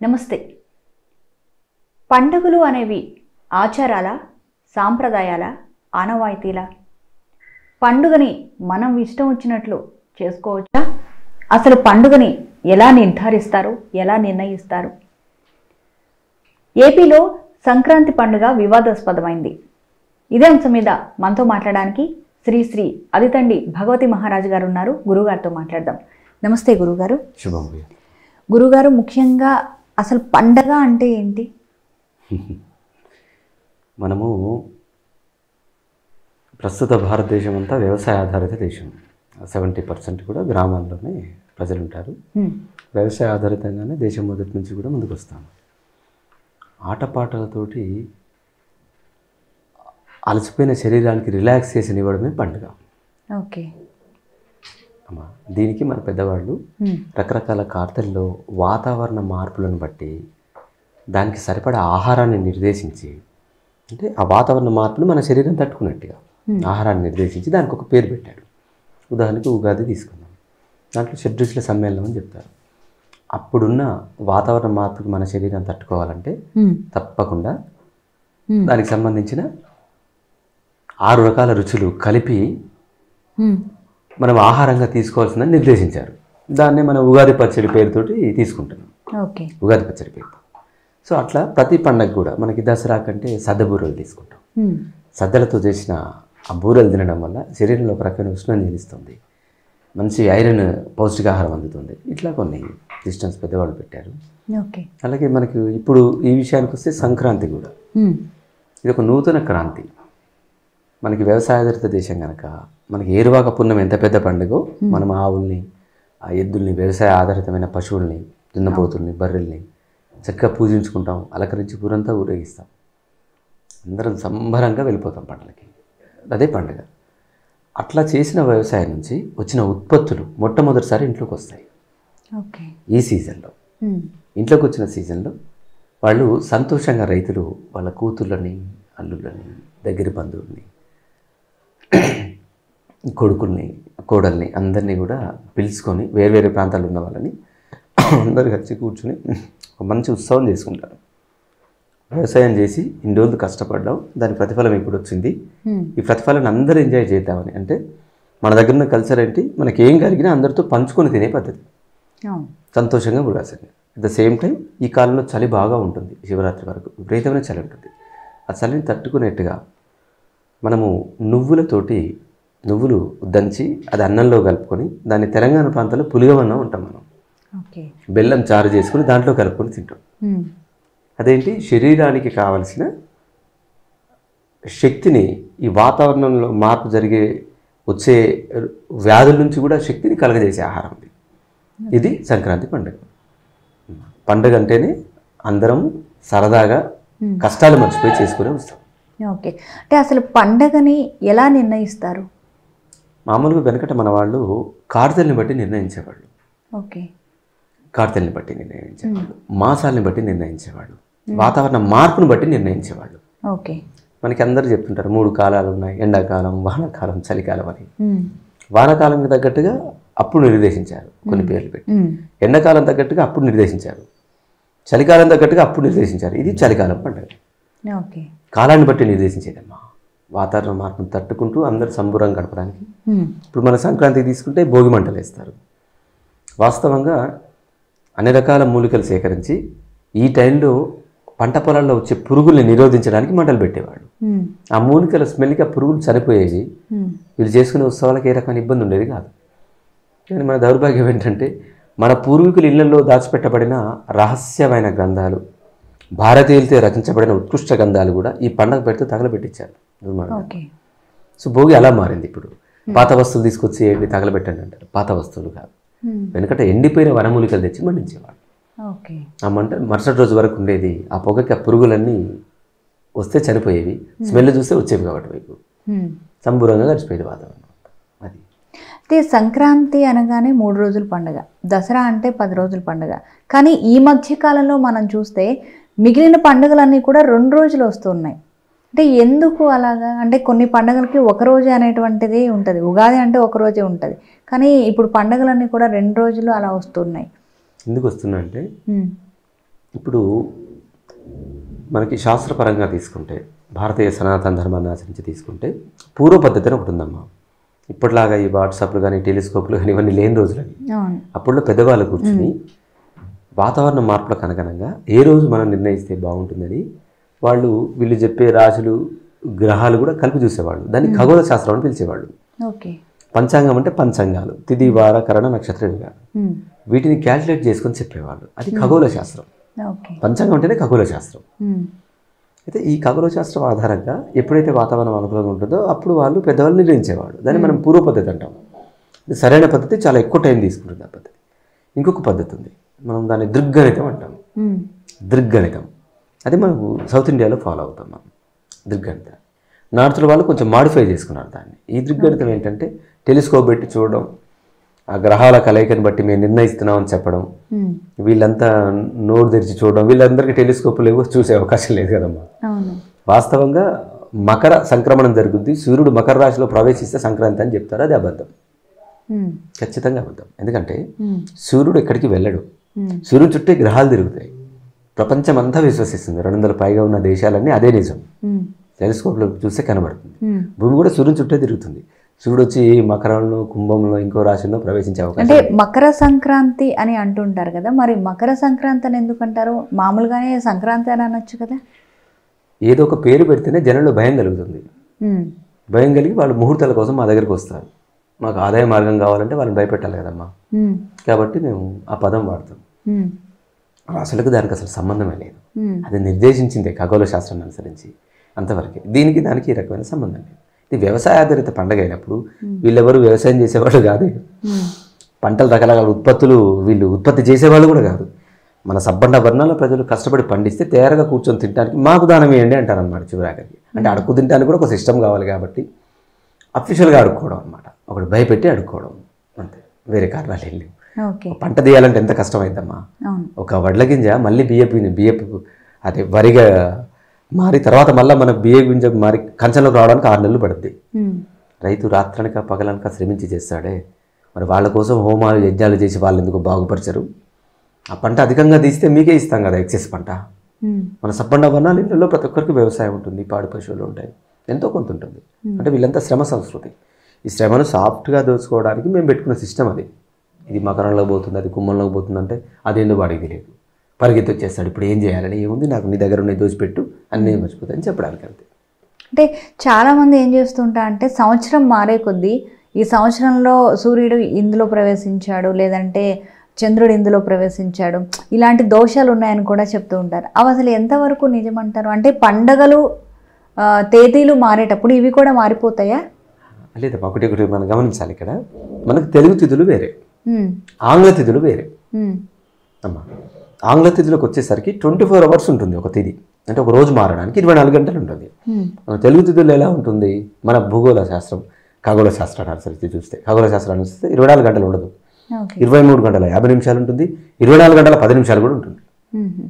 నమస్తే పండుగలు అనేవి ఆచారాల సాంప్రదాయాల ఆనవాయితీల పండుగని మనం ఇష్టం వచ్చినట్లు చేసుకోవచ్చా అసలు పండుగని ఎలా నిర్ధారిస్తారు ఎలా నిర్ణయిస్తారు ఏపీలో సంక్రాంతి పండుగ వివాదాస్పదమైంది ఇదే అంశం మీద మనతో మాట్లాడడానికి శ్రీ శ్రీ అదితండి భగవతి మహారాజు గారు ఉన్నారు గురుగారితో మాట్లాడదాం నమస్తే గురుగారు శుభం గురుగారు ముఖ్యంగా అసలు పండగ అంటే ఏంటి మనము ప్రస్తుత భారతదేశం అంతా వ్యవసాయ ఆధారిత దేశం సెవెంటీ పర్సెంట్ కూడా గ్రామాల్లోనే ప్రజలు ఉంటారు హ్మ్. వ్యవసాయ ఆధారితంగానే దేశం మొదటి నుంచి కూడా ముందుకు వస్తాము ఆటపాటలతోటి అలసిపోయిన శరీరానికి రిలాక్సేషన్ ఇవ్వడమే పండుగ ఓకే అమ్మా దీనికి మన పెద్దవాళ్ళు హ్మ్. రకరకాల కార్తెల్లో వాతావరణ మార్పులను బట్టి దానికి సరిపడా ఆహారాన్ని నిర్దేశించి అంటే ఆ వాతావరణ మార్పులు మన శరీరం తట్టుకున్నట్టుగా ఆహారాన్ని నిర్దేశించి దానికి ఒక పేరు పెట్టాడు ఉదాహరణకి ఉగాది తీసుకుందాం దాంట్లో షడ్రుచుల సమ్మేళనం అని చెప్తారు అప్పుడున్న వాతావరణ మార్పుకి మన శరీరం తట్టుకోవాలంటే హ్మ్. తప్పకుండా హ్మ్. దానికి సంబంధించిన ఆరు రకాల రుచులు కలిపి హ్మ్. మనం ఆహారంగా తీసుకోవాల్సిందని నిర్దేశించారు దాన్నే మనం ఉగాది పచ్చడి పేరుతోటి తీసుకుంటున్నాం ఓకే ఉగాది పచ్చడి పేరు సో అట్లా ప్రతి పండగ కూడా మనకి దసరా కంటే సద్ద బూరెలు తీసుకుంటాం హ్మ్. సద్దలతో చేసిన ఆ బూరెలు తినడం వల్ల శరీరంలో ఒక రకమైన ఉష్ణం నిలుస్తుంది మంచి ఐరన్ పౌష్టికాహారం అందుతుంది ఇట్లా కొన్ని సిస్టమ్స్ పెద్దవాళ్ళు పెట్టారు ఓకే అలాగే మనకి ఇప్పుడు ఈ విషయానికి వస్తే సంక్రాంతి కూడా హ్మ్. ఇది ఒక నూతన క్రాంతి మనకి వ్యవసాయాధారిత దేశం కనుక మనకి ఏరువాక పుణ్యం ఎంత పెద్ద పండుగో మనం ఆవుల్ని ఆ ఎద్దుల్ని వ్యవసాయ ఆధారితమైన పశువుల్ని దున్నపోతుల్ని బర్రెల్ని చక్కగా పూజించుకుంటాం అలకరించి ఊరంతా ఊరేగిస్తాం అందరం సంబరంగా వెళ్ళిపోతాం పంటలకి అదే పండుగ అట్లా చేసిన వ్యవసాయం నుంచి వచ్చిన ఉత్పత్తులు మొట్టమొదటిసారి ఇంట్లోకి వస్తాయి ఓకే ఈ సీజన్లో హ్మ్. ఇంట్లోకి వచ్చిన సీజన్లో వాళ్ళు సంతోషంగా రైతులు వాళ్ళ కూతుళ్ళని అల్లుళ్ళని దగ్గర బంధువుల్ని కొడుకుల్ని కోడల్ని అందరినీ కూడా పిలుచుకొని వేర్వేరే ప్రాంతాల్లో ఉన్న వాళ్ళని అందరు కలిసి కూర్చుని ఒక మంచి ఉత్సవం చేసుకుంటారు వ్యవసాయం చేసి ఇన్ని రోజులు కష్టపడ్డాం దాని ప్రతిఫలం ఇప్పుడు వచ్చింది హ్మ్. ఈ ప్రతిఫలాన్ని అందరూ ఎంజాయ్ చేద్దామని అంటే మన దగ్గర ఉన్న కల్చర్ ఏంటి మనకి ఏం కలిగినా అందరితో పంచుకొని తినే పద్ధతి అవును సంతోషంగా ఉల్లాసంగా అట్ ద సేమ్ టైం ఈ కాలంలో చలి బాగా ఉంటుంది శివరాత్రి వరకు విపరీతమైన చలి ఉంటుంది ఆ చలిని తట్టుకునేట్టుగా మనము నువ్వులతోటి నువ్వులు దంచి అది అన్నంలో కలుపుకొని దాన్ని తెలంగాణ ప్రాంతంలో పులిగమన్నం ఉంటాం మనం ఓకే బెల్లం చారు చేసుకుని దాంట్లో కలుపుకొని తింటాం హ్మ్. అదేంటి శరీరానికి కావలసిన శక్తిని ఈ వాతావరణంలో మార్పు జరిగే వచ్చే వ్యాధుల నుంచి కూడా శక్తిని కలగజేసే ఆహారం ఇది ఇది సంక్రాంతి పండుగ పండుగ అంటేనే అందరం సరదాగా కష్టాలు మర్చిపోయి చేసుకునే వస్తాం ఓకే అంటే అసలు పండగని ఎలా నిర్ణయిస్తారు మామూలుగా వెనకట మన వాళ్ళు కార్తెల్ని బట్టి నిర్ణయించేవాళ్ళు ఓకే కార్తెల్ని బట్టి నిర్ణయించేవాళ్ళు మాసాలని బట్టి నిర్ణయించేవాళ్ళు వాతావరణ మార్పును బట్టి నిర్ణయించేవాళ్ళు ఓకే మనకి అందరూ చెప్తుంటారు మూడు కాలాలు ఉన్నాయి ఎండాకాలం వానాకాలం చలికాలం అని హ్మ్. వానాకాలంకి తగ్గట్టుగా అప్పుడు నిర్దేశించారు కొన్ని పేర్లు పెట్టి హ్మ్. ఎండాకాలం తగ్గట్టుగా అప్పుడు నిర్దేశించారు చలికాలం తగ్గట్టుగా అప్పుడు నిర్దేశించారు ఇది చలికాలం పండుగ ఓకే కాలాన్ని బట్టి నిర్దేశించేదమ్మా వాతావరణ మార్పును తట్టుకుంటూ అందరు సంబురంగా గడపడానికి హ్మ్. ఇప్పుడు మన సంక్రాంతి తీసుకుంటే భోగి మంటలు వేస్తారు వాస్తవంగా అన్ని రకాల మూలికలు సేకరించి ఈ టైంలో పంట పొలాల్లో వచ్చే పురుగుల్ని నిరోధించడానికి మంటలు పెట్టేవాడు హ్మ్. ఆ మూలికల స్మెల్కి ఆ పురుగులు చనిపోయేవి హ్మ్. వీళ్ళు చేసుకునే ఉత్సవాలకు ఏ రకమైన ఇబ్బంది ఉండేది కాదు కానీ మన దౌర్భాగ్యం ఏంటంటే మన పూర్వీకుల ఇళ్లలో దాచిపెట్టబడిన రహస్యమైన గ్రంథాలు భారతీయులతో రచించబడిన ఉత్కృష్ట గ్రంథాలు కూడా ఈ పండగ పెడితే తగలబెట్టించారు దుర్మార్గం. ఓకే సో భోగి అలా మారింది ఇప్పుడు పాత వస్తువులు తీసుకొచ్చి ఏంటి తగలబెట్టండి అంటారు పాత వస్తువులు కాదు హ్మ్. వెనకట ఎండిపోయిన వనమూలికలు తెచ్చి మండించేవాడు ఓకే ఆ మంట మరుసటి రోజు వరకు ఉండేది ఆ పొగకి ఆ పురుగులన్నీ వస్తే చనిపోయేవి స్మెల్ చూస్తే వచ్చేవి కాబట్టి వైపు హ్మ్. సంబూరంగా గడిచిపోయేది వాతావరణం అది అయితే సంక్రాంతి అనగానే మూడు రోజుల పండుగ దసరా అంటే పది రోజుల పండుగ కానీ ఈ మధ్య కాలంలో మనం చూస్తే మిగిలిన పండుగలన్నీ కూడా రెండు రోజులు వస్తున్నాయి అంటే ఎందుకు అలాగా అంటే కొన్ని పండుగలకి ఒక రోజే అనేటువంటిది ఉంటుంది ఉగాది అంటే ఒక రోజే ఉంటుంది కానీ ఇప్పుడు పండుగలన్నీ కూడా రెండు రోజులు అలా వస్తున్నాయి ఎందుకు వస్తున్నా అంటే ఉమ్, ఇప్పుడు మనకి శాస్త్రపరంగా తీసుకుంటే భారతీయ సనాతన ధర్మాన్ని ఆచరించి తీసుకుంటే పూర్వ పద్ధతి అని ఒకటి ఉందమ్మా ఇప్పటిలాగా ఈ వాట్సాప్లు కానీ టెలిస్కోప్లు కానీ ఇవన్నీ లేని రోజులవి అవును అప్పుడులో పెద్దవాళ్ళు కూర్చుని వాతావరణ మార్పులకు అనుగుణంగా ఏ రోజు మనం నిర్ణయిస్తే బాగుంటుందని వాళ్ళు వీళ్ళు చెప్పే రాశులు గ్రహాలు కూడా కలిపి చూసేవాళ్ళు దాన్ని ఖగోళ శాస్త్రం అని పిలిచేవాళ్ళు ఓకే పంచాంగం అంటే పంచాంగాలు తిది వార కరణ నక్షత్ర విధానం ఉమ్. వీటిని క్యాల్కులేట్ చేసుకొని చెప్పేవాళ్ళు అది ఖగోళ శాస్త్రం ఓకే పంచాంగం అంటేనే ఖగోళ శాస్త్రం ఉమ్. అయితే ఈ ఖగోళ శాస్త్రం ఆధారంగా ఎప్పుడైతే వాతావరణం అనుకూలంగా ఉంటుందో అప్పుడు వాళ్ళు పెద్దవాళ్ళు నిర్ణయించేవాళ్ళు దాన్ని మనం పూర్వ పద్ధతి అంటాం ఇది సరైన పద్ధతి చాలా ఎక్కువ టైం తీసుకుంటుంది ఆ పద్ధతి ఇంకొక పద్ధతి ఉంది మనం దాన్ని దృగ్గణితం అంటాం ఉమ్. దృగ్గణితం అది మనకు సౌత్ ఇండియాలో ఫాలో అవుతాం మనం దృగ్గణితం నార్త్లో వాళ్ళు కొంచెం మాడిఫై చేసుకున్నారు దాన్ని ఈ దృగ్గణితం ఏంటంటే టెలిస్కోప్ పెట్టి చూడడం ఆ గ్రహాల కలయికని బట్టి మేము నిర్ణయిస్తున్నామని చెప్పడం ఉమ్. వీళ్ళంతా నోరు తెరిచి చూడడం వీళ్ళందరికీ టెలిస్కోప్ లేవో చూసే అవకాశం లేదు కదమ్మా అవును వాస్తవంగా మకర సంక్రమణం జరుగుద్ది సూర్యుడు మకర రాశిలో ప్రవేశిస్తే సంక్రాంతి అని చెప్తారు అది అబద్ధం ఉమ్. ఖచ్చితంగా అబద్ధం ఎందుకంటే ఉమ్. సూర్యుడు ఎక్కడికి వెళ్ళడు ఉమ్. సూర్యుడు చుట్టే గ్రహాలు తిరుగుతాయి ప్రపంచం అంతా విశ్వసిస్తుంది రెండు వందల పైగా ఉన్న దేశాలన్నీ అదే నిజం ఉమ్. టెలిస్కోప్లో చూస్తే కనబడుతుంది ఉమ్. భూమి కూడా సూర్యుని చుట్టే తిరుగుతుంది సూర్యుడు వచ్చి మకరంలో కుంభంలో ఇంకో రాశిలో ప్రవేశించే అవకాశం అంటే మకర సంక్రాంతి అని అంటుంటారు కదా మరి మకర సంక్రాంతి అని ఎందుకు అంటారు మామూలుగానే సంక్రాంతి అని అనొచ్చు కదా ఏదో ఒక పేరు పెడితేనే జనంలో భయం కలుగుతుంది ఉమ్. భయం కలిగి వాళ్ళు ముహూర్తాల కోసం మా దగ్గరికి వస్తారు మాకు ఆదాయ మార్గం కావాలంటే వాళ్ళని భయపెట్టాలి కదమ్మా ఉమ్. కాబట్టి మేము ఆ పదం వాడతాం ఉమ్. అసలుకు దానికి అసలు సంబంధమే లేదు ఉమ్. అది నిర్దేశించిందే ఖగోళ శాస్త్రాన్ని అనుసరించి అంతవరకే దీనికి దానికి ఈ రకమైన సంబంధం లేదు ఇది వ్యవసాయ ఆధారిత పండగ అయినప్పుడు వీళ్ళెవరు వ్యవసాయం చేసేవాళ్ళు కాదు ఉమ్. పంటలు రకరకాల ఉత్పత్తులు వీళ్ళు ఉత్పత్తి చేసేవాళ్ళు కూడా కాదు మన సబ్బండ వర్ణాల ప్రజలు కష్టపడి పండిస్తే తేరగా కూర్చొని తినడానికి మాకు దానం వేయండి అంటారు అనమాట చివరాఖరికి అంటే అడుక్కు తినడానికి కూడా ఒక సిస్టమ్ కావాలి కాబట్టి అఫీషియల్గా అడుక్కోవడం అనమాట ఒకటి భయపెట్టి అడుక్కోవడం అంతే వేరే కారణాలు ఏం లేవు ఓకే పంట తీయాలంటే ఎంత కష్టమైద్దమ్మా అవును ఒక వడ్ల గింజ మళ్ళీ బియ్యపు గింజ బియ్యపు అదే వరిగా మారి తర్వాత మళ్ళీ మన బియ్య గింజ మారి కంచంలోకి రావడానికి ఆరు నెలలు పడుద్ది ఉమ్. రైతు రాత్రనక పగలనక శ్రమించి చేస్తాడే మరి వాళ్ళ కోసం హోమాలు యజ్ఞాలు చేసి వాళ్ళు ఎందుకు బాగుపరచరు ఆ పంట అధికంగా తీస్తే మీకే ఇస్తాం కదా ఎక్సెస్ పంట ఉమ్. మన సబ్బండ వర్ణాలు ఇళ్ళలో ప్రతి ఒక్కరికి వ్యవసాయం ఉంటుంది పాడి పశువులు ఉంటాయి ఎంతో కొంత ఉంటుంది అంటే వీళ్ళంతా శ్రమ సంస్కృతి ఈ శ్రమను సాఫ్ట్గా దోచుకోవడానికి మేము పెట్టుకున్న సిస్టమ్ అది ఇది మకరంలో పోతుంది అది కుమ్మంలోకి పోతుంది అంటే అదేందో వాడికి తెలియదు పరిగెత్తి వచ్చేస్తాడు ఇప్పుడు ఏం చేయాలని ఏముంది నాకు నీ దగ్గర ఉన్నాయి దోచిపెట్టు అన్నీ మర్చిపోతాయని చెప్పడానికి అంతే అంటే చాలామంది ఏం చేస్తుంటా అంటే సంవత్సరం మారే కొద్దీ ఈ సంవత్సరంలో సూర్యుడు ఇందులో ప్రవేశించాడు లేదంటే చంద్రుడు ఇందులో ప్రవేశించాడు ఇలాంటి దోషాలు ఉన్నాయని కూడా చెప్తూ ఉంటారు అవి అసలు ఎంతవరకు నిజమంటారు అంటే పండగలు ఆ, తేదీలు మారేటప్పుడు ఇవి కూడా మారిపోతాయా లేదమ్మా ఒకటి ఒకటి మనం గమనించాలి ఇక్కడ మనకు తెలుగు తిథులు వేరే ఉమ్, ఆంగ్ల తిథులు వేరే ఉమ్, అమ్మా ఆంగ్ల తిథులకు వచ్చేసరికి ట్వంటీ ఫోర్ అవర్స్ ఉంటుంది ఒక తిథి అంటే ఒక రోజు మారడానికి ఇరవై నాలుగు గంటలు ఉంటుంది ఉమ్, మన తెలుగు తిథులు ఎలా ఉంటుంది మన భూగోళ శాస్త్రం ఖగోళ శాస్త్రాన్ని అనుసరించి చూస్తే ఖగోళ శాస్త్రాన్ని అనుసరిస్తే ఇరవై నాలుగు గంటలు ఉండదు ఓకే ఇరవై మూడు గంటల యాభై నిమిషాలు ఉంటుంది ఇరవై నాలుగు గంటల పది నిమిషాలు కూడా ఉంటుంది ఉమ్,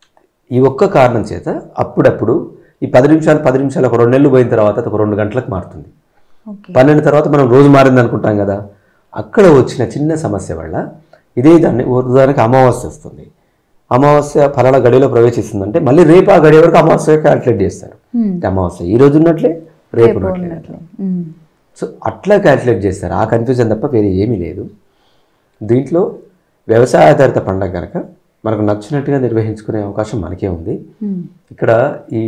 ఈ ఒక్క కారణం చేత అప్పుడప్పుడు ఈ పది నిమిషాలు పది నిమిషాలు ఒక రెండు నెలలు పోయిన తర్వాత అది ఒక రెండు గంటలకు మారుతుంది ఓకే పన్నెండు తర్వాత మనం రోజు మారింది అనుకుంటాం కదా అక్కడ వచ్చిన చిన్న సమస్య వల్ల ఇదే దాన్ని ఉదాహరణకి అమావాస్య వస్తుంది అమావాస్య ఫలానా గడిలో ప్రవేశిస్తుందంటే మళ్ళీ రేపు ఆ గడి వరకు అమావాస్య క్యాల్కులేట్ చేస్తారు ఉమ్, అంటే అమావాస్య ఈ రోజు ఉన్నట్లే రేపు ఉన్నట్లే ఉన్నట్లే ఉమ్, సో అట్లా క్యాల్కులేట్ చేస్తారు ఆ కన్ఫ్యూజన్ తప్ప వేరే ఏమీ లేదు దీంట్లో వ్యవసాయ ఆధారిత పండగ కనుక మనకు నచ్చినట్టుగా నిర్వహించుకునే అవకాశం మనకే ఉంది ఉమ్, ఇక్కడ ఈ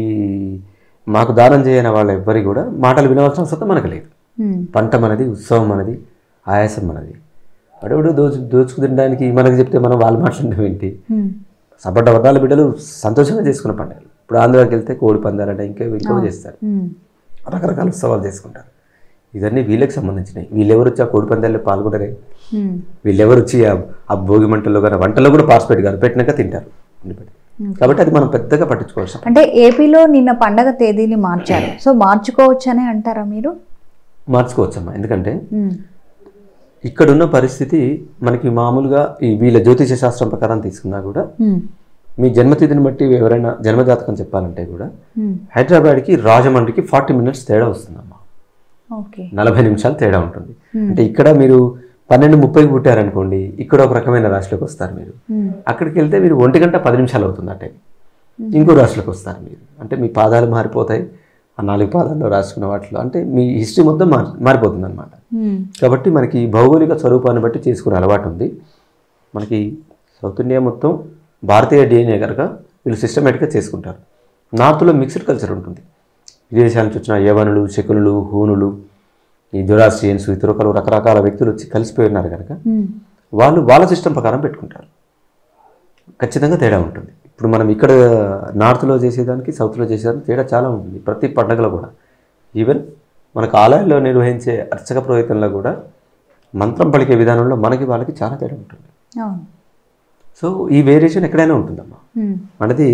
మాకు దానం చేయని వాళ్ళ ఎవ్వరి కూడా మాటలు వినవలసిన అవసరం మనకు లేదు ఉమ్, పంట మనది ఉత్సవం మనది ఆయాసం మనది అడవుడు దోచు దోచుకు తినడానికి మనకు చెప్తే మనం వాళ్ళు మాట్లాడడం ఏంటి ఉమ్, సపడ్డ వర్ణాల బిడ్డలు సంతోషంగా చేసుకున్న పండుగలు ఇప్పుడు ఆంధ్రాకి వెళ్తే కోడి పందాలంటే ఇంకా ఇంకో చేస్తారు ఉమ్, రకరకాల ఉత్సవాలు చేసుకుంటారు ఇవన్నీ వీళ్ళకి సంబంధించినవి వీళ్ళెవరు వచ్చి ఆ కోడి పందాల్లో పాల్గొనరే ఉమ్, వీళ్ళెవరు వచ్చి ఆ- ఆ భోగి మంటల్లో కానీ వంటల్లో కూడా పార్టిసిపేట్ కాదు పెట్టినాక తింటారు ఉండిపెట్టి. కాబట్టి అది మనం పెద్దగా పట్టించుకోవాల్సిన అంటే ఏపీలో నిన్న పండగ తేదీని మార్చారు సో మార్చుకోవచ్చు అని అంటారా మీరు మార్చుకోవచ్చమ్మా ఎందుకంటే ఉమ్, ఇక్కడున్న పరిస్థితి మనకి మామూలుగా ఈ వీళ్ళ జ్యోతిష శాస్త్రం ప్రకారం తీసుకున్నా కూడా ఉమ్, మీ జన్మతిథిని బట్టి ఎవరైనా జన్మజాతకం చెప్పాలంటే కూడా ఉమ్, హైదరాబాద్కి రాజమండ్రికి ఫార్టీ మినిట్స్ తేడా వస్తుందమ్మా ఓకే నలభై నిమిషాలు తేడా ఉంటుంది అంటే ఇక్కడ మీరు పన్నెండు ముప్పైకి పుట్టారనుకోండి ఇక్కడ ఒక రకమైన రాశిలోకి వస్తారు మీరు ఉమ్, అక్కడికి వెళ్తే మీరు ఒంటి గంట పది నిమిషాలు అవుతుంది ఆ టైం ఇంకో రాశిలోకి వస్తారు మీరు అంటే మీ పాదాలు మారిపోతాయి ఆ నాలుగు పాదాల్లో రాసుకున్న వాటిలో అంటే మీ హిస్టరీ మొత్తం మారి మారిపోతుంది అనమాట ఉమ్, కాబట్టి మనకి భౌగోళిక స్వరూపాన్ని బట్టి చేసుకునే అలవాటు ఉంది మనకి సౌత్ ఇండియా మొత్తం భారతీయ డిఎన్ఏ కనుక వీళ్ళు సిస్టమేటిక్గా చేసుకుంటారు నార్త్లో మిక్స్డ్ కల్చర్ ఉంటుంది విదేశాల నుంచి వచ్చిన యవనులు శకునులు హూనులు ఈ జొరాస్ట్రియన్స్ ఇతరుకలు రకరకాల వ్యక్తులు వచ్చి కలిసిపోయి ఉన్నారు కనుక ఉమ్, వాళ్ళు వాళ్ళ సిస్టమ్ ప్రకారం పెట్టుకుంటారు ఖచ్చితంగా తేడా ఉంటుంది ఇప్పుడు మనం ఇక్కడ నార్త్లో చేసేదానికి సౌత్లో చేసేదానికి తేడా చాలా ఉంటుంది ప్రతి పండగలో కూడా ఈవెన్ మనకు ఆలయాల్లో నిర్వహించే అర్చక పురోహితంలో కూడా మంత్రం పలికే విధానంలో మనకి వాళ్ళకి చాలా తేడా ఉంటుంది అవును సో ఈ వేరియేషన్ ఎక్కడైనా ఉంటుందమ్మా ఉమ్, మనది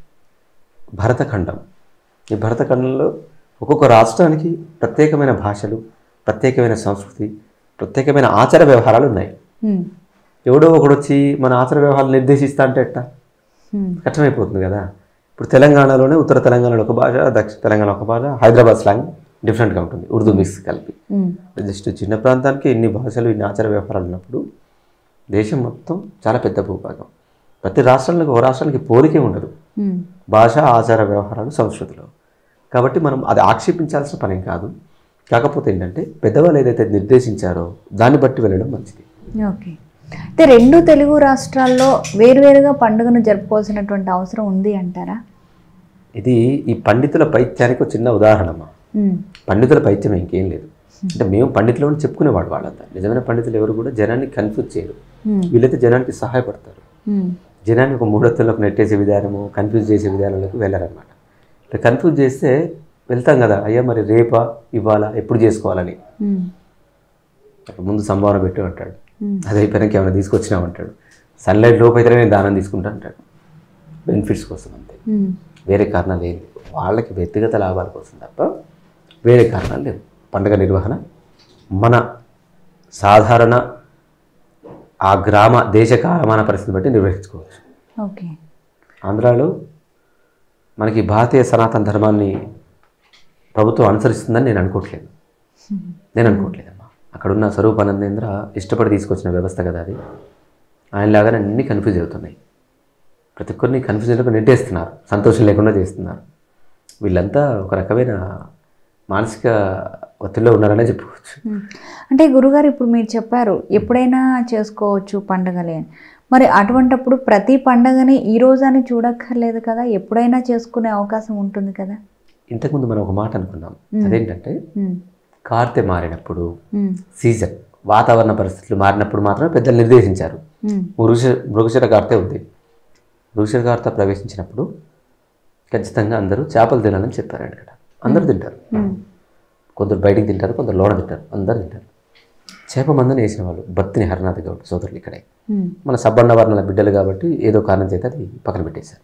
భరతఖండం ఈ భరతఖండంలో ఒక్కొక్క రాష్ట్రానికి ప్రత్యేకమైన భాషలు ప్రత్యేకమైన సంస్కృతి ప్రత్యేకమైన ఆచార వ్యవహారాలు ఉన్నాయి ఉమ్, ఎవడో ఒకడు వచ్చి మన ఆచార వ్యవహారాలు నిర్దేశిస్తా అంటే ఎట్టా ఉమ్, కష్టమైపోతుంది కదా ఇప్పుడు తెలంగాణలోనే ఉత్తర తెలంగాణలో ఒక భాష దక్షిణ తెలంగాణ ఒక భాష హైదరాబాద్ స్లాంగ్ డిఫరెంట్గా ఉంటుంది ఉర్దూ మిక్స్ కలిపి ఉమ్, జస్ట్ చిన్న ప్రాంతానికి ఇన్ని భాషలు ఇన్ని ఆచార వ్యవహారాలు ఉన్నప్పుడు దేశం మొత్తం చాలా పెద్ద భూభాగం ప్రతి రాష్ట్రానికి ఒక రాష్ట్రానికి పోలికే ఉండదు ఉమ్, భాష ఆచార వ్యవహారాలు సంస్కృతిలో కాబట్టి మనం అది ఆక్షేపించాల్సిన పనేం కాదు కాకపోతే ఏంటంటే పెద్దవాళ్ళు ఏదైతే నిర్దేశించారో దాన్ని బట్టి వెళ్ళడం మంచిది ఓకే అయితే రెండు తెలుగు రాష్ట్రాల్లో వేరువేరుగా పండుగను జరుపుకోవాల్సినటువంటి అవసరం ఉంది అంటారా ఇది ఈ పండితుల పైత్యానికి ఒక చిన్న ఉదాహరణమ్మా ఉమ్, పండితుల పైత్యం ఇంకేం లేదు అంటే మేము పండితులు అని చెప్పుకునేవాడు వాళ్ళంతా నిజమైన పండితులు ఎవరు కూడా జనాన్ని కన్ఫ్యూజ్ చేయరు ఉమ్, వీళ్ళైతే జనానికి సహాయపడతారు ఉమ్, జనాన్ని ఒక మూడొత్తులకు నెట్టేసే విధానము కన్ఫ్యూజ్ చేసే విధానంలోకి వెళ్ళారనమాట ఇట్లా కన్ఫ్యూజ్ చేస్తే వెళ్తాం కదా అయ్యా మరి రేపా ఇవ్వాలా ఎప్పుడు చేసుకోవాలని ఉమ్, అక్కడ ముందు సంభావన పెట్టు అంటాడు ఉమ్, అది అయిపోయినాక ఏమైనా తీసుకొచ్చినామంటాడు సన్లైట్ లోపు అయితే నేను దానం తీసుకుంటా అంటాడు బెనిఫిట్స్ కోసం అంతే ఉమ్, వేరే కారణాలు ఏం లేవు వాళ్ళకి వ్యక్తిగత లాభాల కోసం తప్ప వేరే కారణాలు లేవు పండుగ నిర్వహణ మన సాధారణ ఆ గ్రామ దేశ కాలమాన పరిస్థితి బట్టి నిర్వహించుకోవచ్చు ఓకే ఆంధ్రాలో మనకి భారతీయ సనాతన ధర్మాన్ని ప్రభుత్వం అనుసరిస్తుందని నేను అనుకోవట్లేదు నేను అనుకోవట్లేదమ్మా అక్కడున్న స్వరూపానందేంద్ర ఇష్టపడి తీసుకొచ్చిన వ్యవస్థ కదా అది ఆయనలాగానే అన్నీ కన్ఫ్యూజ్ అవుతున్నాయి ప్రతి ఒక్కరిని కన్ఫ్యూజన్లకు నెట్టేస్తున్నారు సంతోషం లేకుండా చేస్తున్నారు వీళ్ళంతా ఒక రకమైన మానసిక ఒత్తిడిలో ఉన్నారనే చెప్పుకోవచ్చు ఉమ్. అంటే గురుగారు ఇప్పుడు మీరు చెప్పారు ఎప్పుడైనా చేసుకోవచ్చు పండగలే అని మరి అటువంటప్పుడు ప్రతి పండగని ఈ రోజు అని చూడక్కర్లేదు కదా ఎప్పుడైనా చేసుకునే అవకాశం ఉంటుంది కదా ఇంతకుముందు మనం ఒక మాట అనుకున్నాం అదేంటంటే ఉమ్, కార్తె మారినప్పుడు ఉమ్, సీజన్ వాతావరణ పరిస్థితులు మారినప్పుడు మాత్రమే పెద్దలు నిర్దేశించారు ఉమ్, మృగశ మృగశిర కార్తె ఉంది మృగశిర కార్తె ప్రవేశించినప్పుడు ఖచ్చితంగా అందరూ చేపలు తినాలని చెప్పారు ఇక్కడ అందరూ తింటారు ఉమ్, కొందరు బయటికి తింటారు కొందరు లోన తింటారు అందరు తింటారు చేప మందని వేసిన వాళ్ళు భక్తిని హరినాథ్ గౌడ్ సోదరులు ఇక్కడే ఉమ్, మన సబ్బన్న వర్ణల బిడ్డలు కాబట్టి ఏదో కారణం చేత అది పక్కన పెట్టేశారు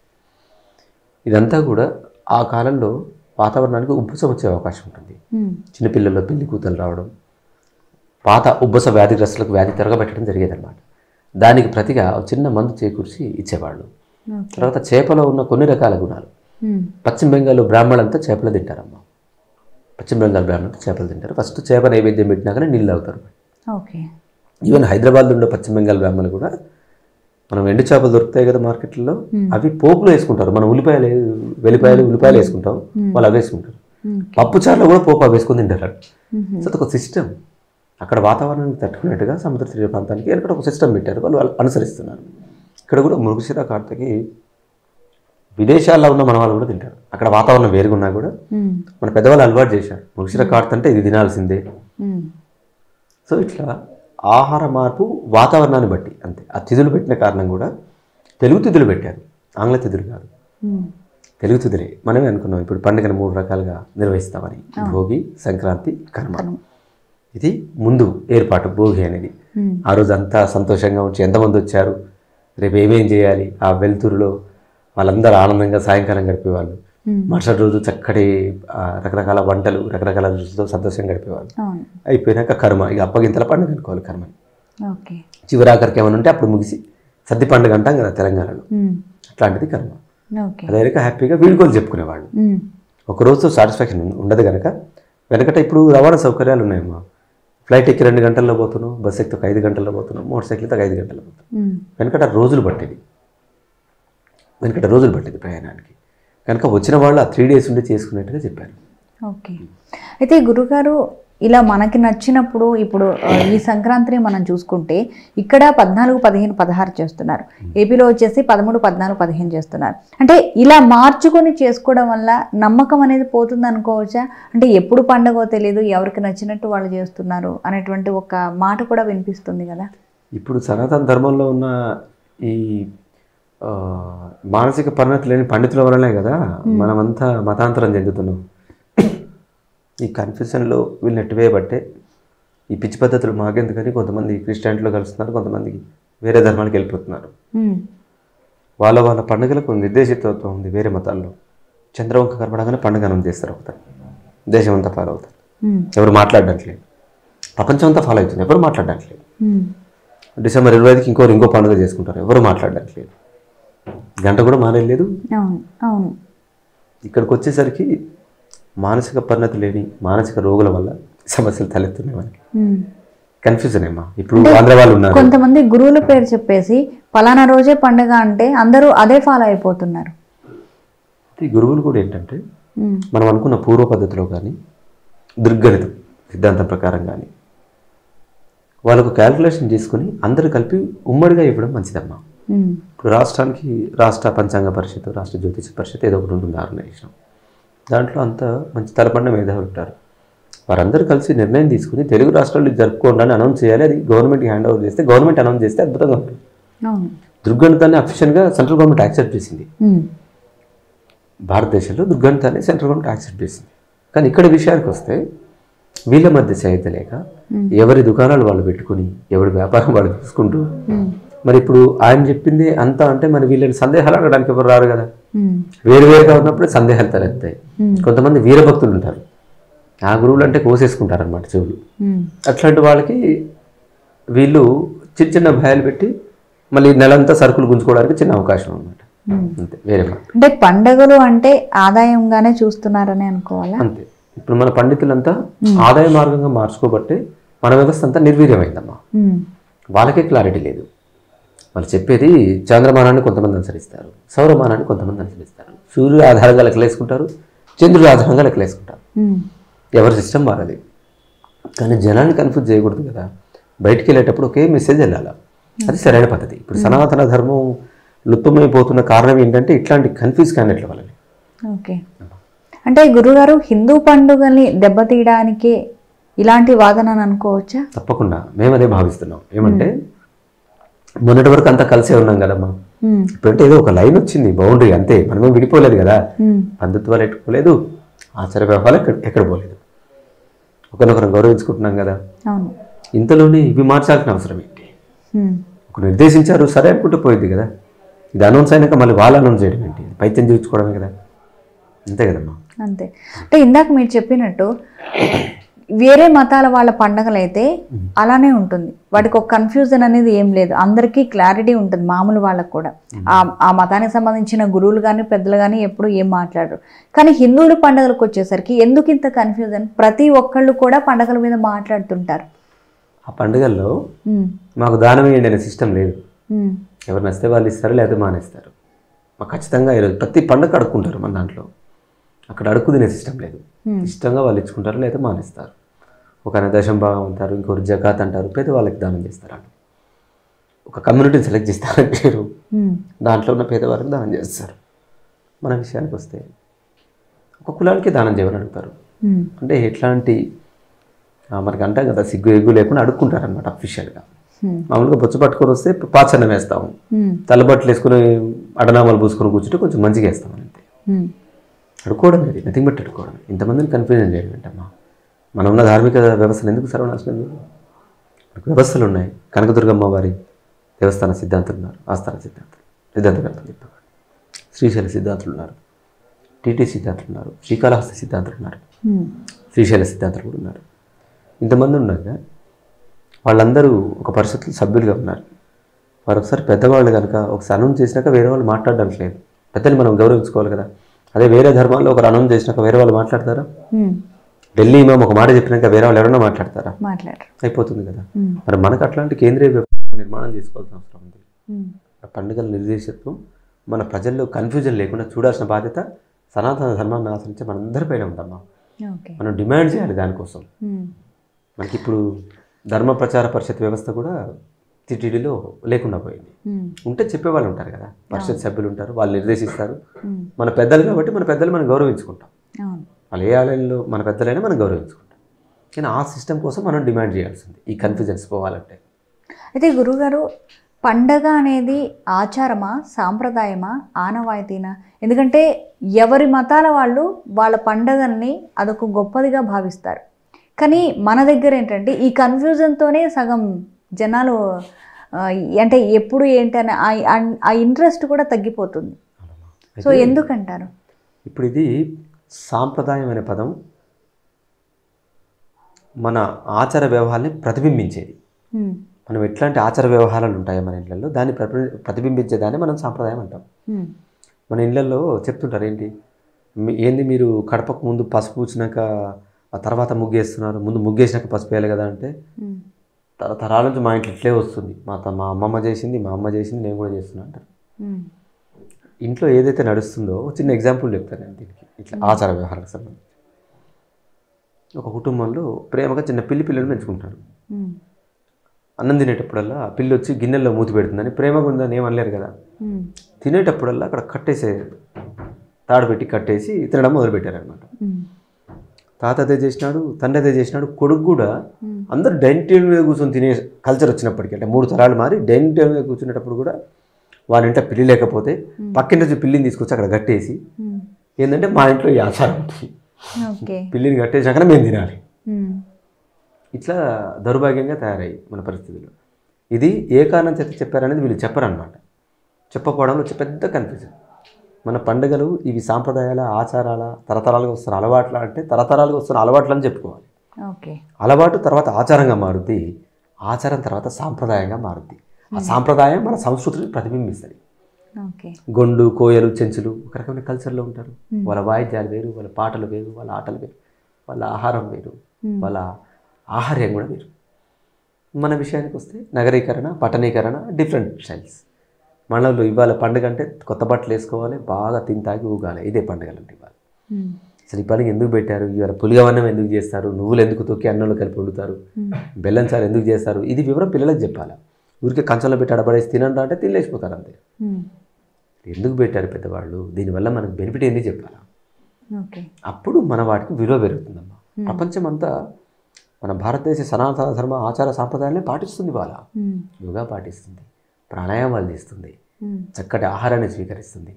ఇదంతా కూడా ఆ కాలంలో వాతావరణానికి ఉబ్బసం వచ్చే అవకాశం ఉంటుంది ఉమ్, చిన్నపిల్లల్లో పిల్లి కూతలు రావడం పాత ఉబ్బస వ్యాధిగ్రస్తులకు వ్యాధి తిరగబెట్టడం జరిగేదన్నమాట దానికి ప్రతిగా ఒక చిన్న మందు చేకూర్చి ఇచ్చేవాళ్ళు ఓకే తర్వాత చేపలో ఉన్న కొన్ని రకాల గుణాలు ఉమ్, పశ్చిమ బెంగాల్ బ్రాహ్మణులంతా చేపలు తింటారమ్మా పశ్చిమ బెంగాల్ బ్రాహ్మణులు చేపలు తింటారు ఫస్ట్ చేప నైవేద్యం పెట్టినాకనే నీళ్ళు అవుతారు ఓకే ఈవెన్ హైదరాబాద్లో ఉండే పశ్చిమ బెంగాల్ బ్రాహ్మణులు కూడా మనం ఎండు చేపలు దొరుకుతాయి కదా మార్కెట్లో అవి పోపులో వేసుకుంటారు మనం ఉల్లిపాయలు వెల్లిపాయలు ఉల్లిపాయలు వేసుకుంటాం వాళ్ళు అవి వేసుకుంటారు ఉమ్, పప్పు చారులో కూడా పోపు అవి వేసుకొని తింటారు ఉమ్, సో అదొక సిస్టమ్ అక్కడ వాతావరణానికి తట్టుకున్నట్టుగా సముద్ర తీర ప్రాంతానికి అక్కడ ఒక సిస్టమ్ పెట్టారు వాళ్ళు వాళ్ళు అనుసరిస్తున్నారు ఇక్కడ కూడా మృగశిర కార్తకి విదేశాల్లో ఉన్న మన వాళ్ళు కూడా తింటారు అక్కడ వాతావరణం వేరుగా ఉన్నా కూడా ఉమ్, మన పెద్దవాళ్ళు అలవాటు చేశారు మృగశిర కార్త అంటే ఇది తినాల్సిందే ఉమ్, సో ఇట్లా ఆహార మార్పు వాతావరణాన్ని బట్టి అంతే ఆ తిథులు పెట్టిన కారణం కూడా తెలుగు తిథులు పెట్టారు ఆంగ్ల తిథులు కాదు ఉమ్, తెలుగు తిథులే మనమే అనుకున్నాం ఇప్పుడు పండుగను మూడు రకాలుగా నిర్వహిస్తామని భోగి సంక్రాంతి కర్మ ఇది ముందు ఏర్పాటు భోగి అనేది ఉమ్, ఆ రోజు అంతా సంతోషంగా ఉంచి ఎంతమంది వచ్చారు రేపు ఏమేం చేయాలి ఆ వెలుతురులో వాళ్ళందరూ ఆనందంగా సాయంకాలం గడిపేవాళ్ళు ఉమ్, మరుసటి రోజు చక్కటి ఆ, రకరకాల వంటలు రకరకాల రుచులతో సంతోషంగా గడిపేవాళ్ళు అవును అయిపోయినాక కర్మ ఇక అప్పగింతల పండుగ అనుకోవాలి కర్మ ఓకే చివరాఖరికి ఏమైనా ఉంటే అప్పుడు ముగిసి సద్ది పండుగ అంటాం కదా తెలంగాణలో ఉమ్, అట్లాంటిది కర్మ ఓకే అదే హ్యాపీగా వీడుకోలు చెప్పుకునేవాళ్ళు ఉమ్, ఒక రోజుతో సాటిస్ఫాక్షన్ ఉండదు కనుక వెనకట ఇప్పుడు రవాణా సౌకర్యాలు ఉన్నాయమ్మా ఫ్లైట్ ఎక్కి రెండు గంటల్లో పోతున్నావు బస్ ఎక్కి ఒక ఐదు గంటల్లో పోతున్నావు మోటార్ సైకిల్ ఎక్కి ఒక ఐదు గంటల్లో పోతున్నావు ఉమ్, వెనకట రోజులు పట్టేది వెనకట రోజులు పట్టేది ప్రయాణానికి కనుక వచ్చిన వాళ్ళు ఆ త్రీ డేస్ ఉండి చేసుకున్నట్టుగా చెప్పారు ఓకే అయితే గురుగారు ఇలా మనకి నచ్చినప్పుడు ఇప్పుడు ఆ, ఈ సంక్రాంతిని మనం చూసుకుంటే ఇక్కడ పద్నాలుగు పదిహేను పదహారు చేస్తున్నారు ఏపీలో వచ్చేసి పదమూడు పద్నాలుగు పదిహేను చేస్తున్నారు అంటే ఇలా మార్చుకొని చేసుకోవడం వల్ల నమ్మకం అనేది పోతుంది అనుకోవచ్చా అంటే ఎప్పుడు పండగో తెలియదు ఎవరికి నచ్చినట్టు వాళ్ళు చేస్తున్నారు అనేటువంటి ఒక మాట కూడా వినిపిస్తుంది కదా ఇప్పుడు సనాతన ధర్మంలో ఉన్న ఈ ఆ, మానసిక పరిణతి లేని పండితుల వలనే కదా మనమంతా మతాంతరం చెందుతున్నాం ఈ కన్ఫ్యూషన్లో వీళ్ళు నెట్టివేయబట్టే ఈ పిచ్చి పద్ధతులు మాకెందుకని కొంతమంది క్రిస్టియానిటీలో కలుస్తున్నారు కొంతమంది వేరే ధర్మానికి వెళ్ళిపోతున్నారు ఉమ్, వాళ్ళ వాళ్ళ పండుగలకు నిర్దేశితత్వం ఉంది వేరే మతాల్లో చంద్రవంక కనపడగానే పండుగ అనౌన్స్ చేస్తారు ఒకసారి దేశం అంతా ఫాలో అవుతారు ఉమ్, ఎవరు మాట్లాడడానికి లేదు ప్రపంచం అంతా ఫాలో అవుతుంది ఎవరు మాట్లాడడానికి లేదు ఉమ్, డిసెంబర్ ఇరవై ఐదుకి ఇంకోరు ఇంకో పండుగ చేసుకుంటారు ఎవరు మాట్లాడడానికి లేదు గంట కూడా మానేయలేదు అవును అవును ఇక్కడికి వచ్చేసరికి మానసిక పరిణతి లేని మానసిక రోగుల వల్ల సమస్యలు తలెత్తున్నాయి మనకి ఉమ్. కన్ఫ్యూజన్ ఏమా ఇప్పుడు ఆంధ్ర వాళ్ళు ఉన్నారు కొంతమంది గురువుల పేరు చెప్పేసి పలానా రోజే పండుగ అంటే అందరూ అదే ఫాలో అయిపోతున్నారు ఈ గురువులు కూడా ఏంటంటే ఉమ్, మనం అనుకున్న పూర్వ పద్ధతిలో కానీ దృగ్గణితం సిద్ధాంతం ప్రకారం కానీ వాళ్ళకు క్యాల్కులేషన్ తీసుకుని అందరూ కలిపి ఉమ్మడిగా ఇవ్వడం మంచిదమ్మా ఉమ్, ఇప్పుడు రాష్ట్రానికి రాష్ట్ర పంచాంగ పరిషత్ రాష్ట్ర జ్యోతిష పరిషత్ ఏదో ఒకటి ఉంటుంది ఆర్గనైజేషన్ దాంట్లో అంతా మంచి తలపడిన మేధావులు ఉంటారు వారందరూ కలిసి నిర్ణయం తీసుకుని తెలుగు రాష్ట్రాల్లో ఇది జరుపుకోండి అని అనౌన్స్ చేయాలి అది గవర్నమెంట్కి హ్యాండ్ ఓవర్ చేస్తే గవర్నమెంట్ అనౌన్స్ చేస్తే అద్భుతంగా ఉంటుంది అవును దుర్గణితాన్ని అఫిషియల్గా సెంట్రల్ గవర్నమెంట్ యాక్సెప్ట్ చేసింది ఉమ్, భారతదేశంలో దుర్గణితాన్ని సెంట్రల్ గవర్నమెంట్ యాక్సెప్ట్ చేసింది కానీ ఇక్కడ విషయానికి వస్తే వీళ్ళ మధ్య సహిత లేక ఎవరి దుకాణాలు వాళ్ళు పెట్టుకుని ఎవరి వ్యాపారం వాళ్ళు చూసుకుంటూ ఉమ్, మరి ఇప్పుడు ఆయన చెప్పింది అంతా అంటే మరి వీళ్ళని సందేహాలు అడగడానికి ఎవరు రారు కదా ఉమ్, వేరు వేరుగా ఉన్నప్పుడే సందేహాలు తలెత్తాయి Hmm. కొంతమంది వీరభక్తులు ఉంటారు ఆ గురువులు అంటే కోసేసుకుంటారు అనమాట చెవులు ఉమ్. అట్లాంటి వాళ్ళకి వీళ్ళు చిన్న చిన్న భయాలు పెట్టి మళ్ళీ నెలంతా సరుకులు గుంజుకోవడానికి చిన్న అవకాశం అనమాట Hmm. అంతే వేరే మాట అంటే పండగలు అంటే ఆదాయంగానే చూస్తున్నారని అనుకోవాలా అంతే ఇప్పుడు మన పండితులంతా ఆదాయ మార్గంగా మార్చుకోబట్టే మన వ్యవస్థ అంతా నిర్వీర్యమైందమ్మా ఉమ్, వాళ్ళకే క్లారిటీ లేదు వాళ్ళు చెప్పేది చంద్రమానాన్ని కొంతమంది అనుసరిస్తారు సౌరమానాన్ని కొంతమంది అనుసరిస్తారు సూర్యుడు ఆధారంగా లెక్కలేసుకుంటారు చంద్రుడు ఆధారంగా లెక్కలేసుకుంటారు ఉమ్, ఎవరి సిస్టమ్ వారది కానీ జనాన్ని కన్ఫ్యూజ్ చేయకూడదు కదా బయటికి వెళ్ళేటప్పుడు ఒకే మెసేజ్ వెళ్ళాలి అది సరైన పద్ధతి ఇప్పుడు సనాతన ధర్మం లుప్తమైపోతున్న కారణం ఏంటంటే ఇట్లాంటి కన్ఫ్యూజ్ క్యాండిడేట్ల వల్లనే ఓకే అంటే గురుగారు హిందూ పండుగల్ని దెబ్బతీయడానికే ఇలాంటి వాదన అని అనుకోవచ్చా తప్పకుండా మేము అదే భావిస్తున్నాం ఏమంటే మొన్నటి వరకు అంతా కలిసే ఉన్నాం కదమ్మా ఉమ్, ఇప్పుడంటే ఏదో ఒక లైన్ వచ్చింది బౌండరీ అంతే మనమేం విడిపోలేదు కదా ఉమ్, బంధుత్వాలు ఎట్టుకోలేదు ఆచార వ్యవహారాలు ఎక్కడ ఎక్కడ పోలేదు ఒకరినొకరు గౌరవించుకుంటున్నాం కదా అవును ఇంతలోనే ఇవి మార్చాల్సిన అవసరం ఏంటి ఉమ్, ఒక నిర్దేశించారు సరే అనుకుంటే పోయింది కదా ఇది అనౌన్స్ అయినాక మళ్ళీ వాళ్ళు అనౌన్స్ చేయడం ఏంటి ఇది పైత్యం చూపించుకోవడమే కదా అంతే కదమ్మా అంతే అంటే ఇందాక మీరు చెప్పినట్టు వేరే మతాల వాళ్ళ పండగలు అయితే అలానే ఉంటుంది వాటికి ఒక కన్ఫ్యూజన్ అనేది ఏం లేదు అందరికీ క్లారిటీ ఉంటుంది మామూలు వాళ్ళకు కూడా ఆ ఆ మతానికి సంబంధించిన గురువులు కానీ పెద్దలు కానీ ఎప్పుడు ఏం మాట్లాడరు కానీ హిందువుల పండుగలకు వచ్చేసరికి ఎందుకు ఇంత కన్ఫ్యూజన్ ప్రతి ఒక్కళ్ళు కూడా పండగల మీద మాట్లాడుతుంటారు ఆ పండుగల్లో ఉమ్, మాకు దానం వేయండి అనే సిస్టమ్ లేదు ఉమ్, ఎవరు నచ్చితే వాళ్ళు ఇస్తారు లేదా మానేస్తారు మాకు ఖచ్చితంగా ఈరోజు ప్రతి పండుగ అడుక్కుంటారు మన దాంట్లో అక్కడ అడుక్కు తినే సిస్టమ్ లేదు ఇష్టంగా వాళ్ళు ఇచ్చుకుంటారు లేదా మానేస్తారు ఒక దశం భాగం అంటారు ఇంకొకరు జకాత్ అంటారు పేదవాళ్ళకి దానం చేస్తారు వాళ్ళు ఒక కమ్యూనిటీని సెలెక్ట్ చేస్తారని పేరు ఉమ్, దాంట్లో ఉన్న పేదవారికి దానం చేస్తారు మన విషయానికి వస్తే ఒక కులానికి దానం చేయమని అడుగుతారు ఉమ్, అంటే ఎట్లాంటి ఆ, మనకి అంటాం కదా సిగ్గు ఎగ్గు లేకుండా అడుక్కుంటారు అనమాట అఫీషియల్గా ఉమ్, మామూలుగా బొచ్చు పట్టుకొని వస్తే పాచన్న వేస్తాము ఉమ్, తలబట్టలు వేసుకుని అడనామాలు పూసుకొని కూర్చుంటే కొంచెం మంచిగా వేస్తాం అంతే ఉమ్, అడుకోవడం అది నథింగ్ బట్ అడుకోవడం ఇంతమందిని కన్ఫ్యూజన్ చేయడం ఏంటమ్మా మనం ఉన్న ధార్మిక వ్యవస్థను ఎందుకు సర్వనాశనం చేయాలి? మనకు వ్యవస్థలు ఉన్నాయి కనకదుర్గమ్మ వారి దేవస్థాన సిద్ధాంతులు ఉన్నారు ఆస్థాన సిద్ధాంతులు సిద్ధాంతకర్తలు చెప్పేవారు శ్రీశైల సిద్ధాంతులు ఉన్నారు టీటీ సిద్ధాంతులు ఉన్నారు శ్రీకాళహస్తి సిద్ధాంతులు ఉన్నారు ఉమ్, శ్రీశైల సిద్ధాంతులు కూడా ఉన్నారు ఇంతమంది ఉండగా వాళ్ళందరూ ఒక పరిషత్తులో సభ్యులుగా ఉన్నారు వారు ఒకసారి పెద్దవాళ్ళు కనుక ఒకసారి అనౌన్స్ చేసినాక వేరే వాళ్ళు మాట్లాడడానికి లేదు పెద్దలు మనం గౌరవించుకోవాలి కదా అదే వేరే ధర్మాల్లో ఒకరు అనౌన్స్ చేసినాక వేరే వాళ్ళు మాట్లాడతారా ఉమ్, ఢిల్లీ మేము ఒక మాట చెప్పినాక వేరే వాళ్ళు ఎవరైనా మాట్లాడతారా మాట్లాడరు అయిపోతుంది కదా ఉమ్, మరి మనకు అట్లాంటి కేంద్రీయ వ్యవస్థ నిర్మాణం చేసుకోవాల్సిన అవసరం ఉంది ఉమ్, ఆ పండుగల నిర్దేశత్వం మన ప్రజల్లో కన్ఫ్యూజన్ లేకుండా చూడాల్సిన బాధ్యత సనాతన ధర్మాన్ని ఆచరించే మనందరి పైన ఉందమ్మా ఓకే మనం డిమాండ్ చేయాలి దానికోసం ఉమ్, మనకి ఇప్పుడు ధర్మ ప్రచార పరిషత్ వ్యవస్థ కూడా టీటీడీలో లేకుండా పోయింది ఉమ్, ఉంటే చెప్పేవాళ్ళు ఉంటారు కదా పరిషత్ సభ్యులు ఉంటారు వాళ్ళు నిర్దేశిస్తారు ఉమ్, మన పెద్దలు కాబట్టి మన పెద్దలు మనం గౌరవించుకుంటాం అవును వాళ్ళు ఏ ఆలయంలో మన పెద్దలైనా మనం గౌరవించుకుంటాం కానీ ఆ సిస్టమ్ కోసం మనం డిమాండ్ చేయాల్సింది ఈ కన్ఫ్యూజన్స్ పోవాలంటే అయితే గురుగారు పండగ అనేది ఆచారమా సాంప్రదాయమా ఆనవాయితీనా ఎందుకంటే ఎవరి మతాల వాళ్ళు వాళ్ళ పండగల్ని అదొక గొప్పదిగా భావిస్తారు కానీ మన దగ్గర ఏంటంటే ఈ కన్ఫ్యూజన్తోనే సగం జనాలు ఆ, అంటే ఎప్పుడు ఏంటి అని ఆ- ఆ- ఆ ఇంట్రెస్ట్ కూడా తగ్గిపోతుంది సో ఎందుకంటారు ఇప్పుడు ఇది సాంప్రదాయం అనే పదం మన ఆచార వ్యవహారాన్ని ప్రతిబింబించేది ఉమ్, మనం ఎట్లాంటి ఆచార వ్యవహారాలు ఉంటాయో మన ఇళ్ళల్లో దాన్ని ప్రతి ప్రతిబింబించేదాన్ని మనం సాంప్రదాయం అంటాం ఉమ్, మన ఇళ్ళల్లో చెప్తుంటారు ఏంటి మీ- ఏంది మీరు కడపకు ముందు పసుపు పూసినాక ఆ తర్వాత ముగ్గేస్తున్నారు ముందు ముగ్గేసినాక పసుపు వేయాలి కదా అంటే ఉమ్, తరతరాల నుంచి మా ఇంట్లో ఇట్లే వస్తుంది మా త- మా అమ్మమ్మ చేసింది మా అమ్మ చేసింది నేను కూడా చేస్తున్నా అంటారు ఉమ్, ఇంట్లో ఏదైతే నడుస్తుందో ఒక చిన్న ఎగ్జాంపుల్ చెప్తాను నేను దీనికి ఇట్లా ఆచార వ్యవహారాలకు సంబంధించి ఒక కుటుంబంలో ప్రేమగా చిన్న పిల్లి పిల్లలు పెంచుకుంటారు ఉమ్, అన్నం తినేటప్పుడల్లా ఆ పిల్లి వచ్చి గిన్నెల్లో మూతి పెడుతుందని ప్రేమగా ఉందని ఏం అనలేరు కదా ఉమ్, తినేటప్పుడల్లా అక్కడ కట్టేసే తాడు పెట్టి కట్టేసి తినడం మొదలుపెట్టారనమాట ఉమ్, తాత అదే చేసినాడు తండ్రి అదే చేసినాడు కొడుకు కూడా ఉమ్, అందరు డైనింగ్ టేబుల్ మీద కూర్చొని తినే కల్చర్ వచ్చినప్పటికీ అంటే మూడు తరాలు మారి డైనింగ్ టేబుల్ మీద కూర్చునేటప్పుడు కూడా వాని ఇంట పిల్లి లేకపోతే పక్కింటి నుంచి పిల్లిని తీసుకొచ్చి అక్కడ కట్టేసి ఉమ్, ఏంటంటే మా ఇంట్లో ఈ ఆచారం ఉంటుంది ఓకే పిల్లిని కట్టేసాకనే మేము తినాలి ఉమ్, ఇట్లా దౌర్భాగ్యంగా తయారయ్యి మన పరిస్థితులు ఇది ఏ కారణం చేత చెప్పారనేది వీళ్ళు చెప్పరనమాట చెప్పకపోవడంలో వచ్చే పెద్ద కన్ఫ్యూజన్ మన పండుగలు ఇవి సాంప్రదాయాల ఆచారాల తరతరాలుగా వస్తున్న అలవాట్ల అంటే తరతరాలుగా వస్తున్న అలవాట్లు అని చెప్పుకోవాలి ఓకే అలవాటు తర్వాత ఆచారంగా మారుద్ది ఆచారం తర్వాత సాంప్రదాయంగా మారుద్ది ఆ సాంప్రదాయం మన సంస్కృతిని ప్రతిబింబిస్తుంది ఓకే గొండు కోయలు చెంచులు ఒక రకమైన కల్చర్లో ఉంటారు వాళ్ళ వాయిద్యాలు వేరు వాళ్ళ పాటలు వేరు వాళ్ళ ఆటలు వేరు వాళ్ళ ఆహారం వేరు Hmm. వాళ్ళ ఆహార్యం కూడా వేరు మన విషయానికి వస్తే నగరీకరణ పట్టణీకరణ డిఫరెంట్ స్టైల్స్ మనలో ఇవాళ పండుగ అంటే కొత్త బట్టలు వేసుకోవాలి బాగా తింతాగి ఊగాలి ఇదే పండుగలు అంటే ఇవాళ ఉమ్, అసలు ఈ పండుగ ఎందుకు పెట్టారు ఇవాళ పులిగవన్నం ఎందుకు చేస్తారు నువ్వులు ఎందుకు తొక్కి అన్నంలో కలిపి వండుతారు ఉమ్, బెల్లం చారు ఎందుకు చేస్తారు ఇది వివరం పిల్లలకు చెప్పాలి ఊరికే కంచంలో పెట్టి అడబడేసి తినండి అంటే తినలేసిపోతారు అంతే ఉమ్, ఎందుకు పెట్టారు పెద్దవాళ్ళు దీనివల్ల మనకు బెనిఫిట్ ఏంది చెప్పాలా ఓకే అప్పుడు మన వాటికి విలువ పెరుగుతుందమ్మా ప్రపంచం అంతా మన భారతదేశ సనాతన ధర్మ ఆచార సాంప్రదాయాలనే పాటిస్తుంది వాళ్ళ ఉమ్, యోగా పాటిస్తుంది ప్రాణాయామాలు చేస్తుంది ఉమ్, చక్కటి ఆహారాన్ని స్వీకరిస్తుంది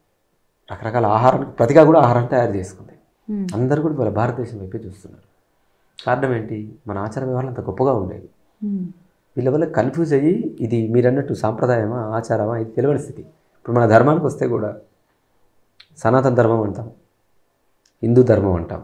రకరకాల ఆహారానికి ప్రతిగా కూడా ఆహారం తయారు చేసుకుంది ఉమ్, అందరూ కూడా వాళ్ళ భారతదేశం వైపే చూస్తున్నారు కారణం ఏంటి మన ఆచార వ్యవహారాలు అంత గొప్పగా ఉండేవి ఉమ్, వీళ్ళ వల్ల కన్ఫ్యూజ్ అయ్యి ఇది మీరు అన్నట్టు సాంప్రదాయమా ఆచారమా ఇది తెలియని స్థితి ఇప్పుడు మన ధర్మానికి వస్తే కూడా సనాతన ధర్మం అంటాం హిందూ ధర్మం అంటాం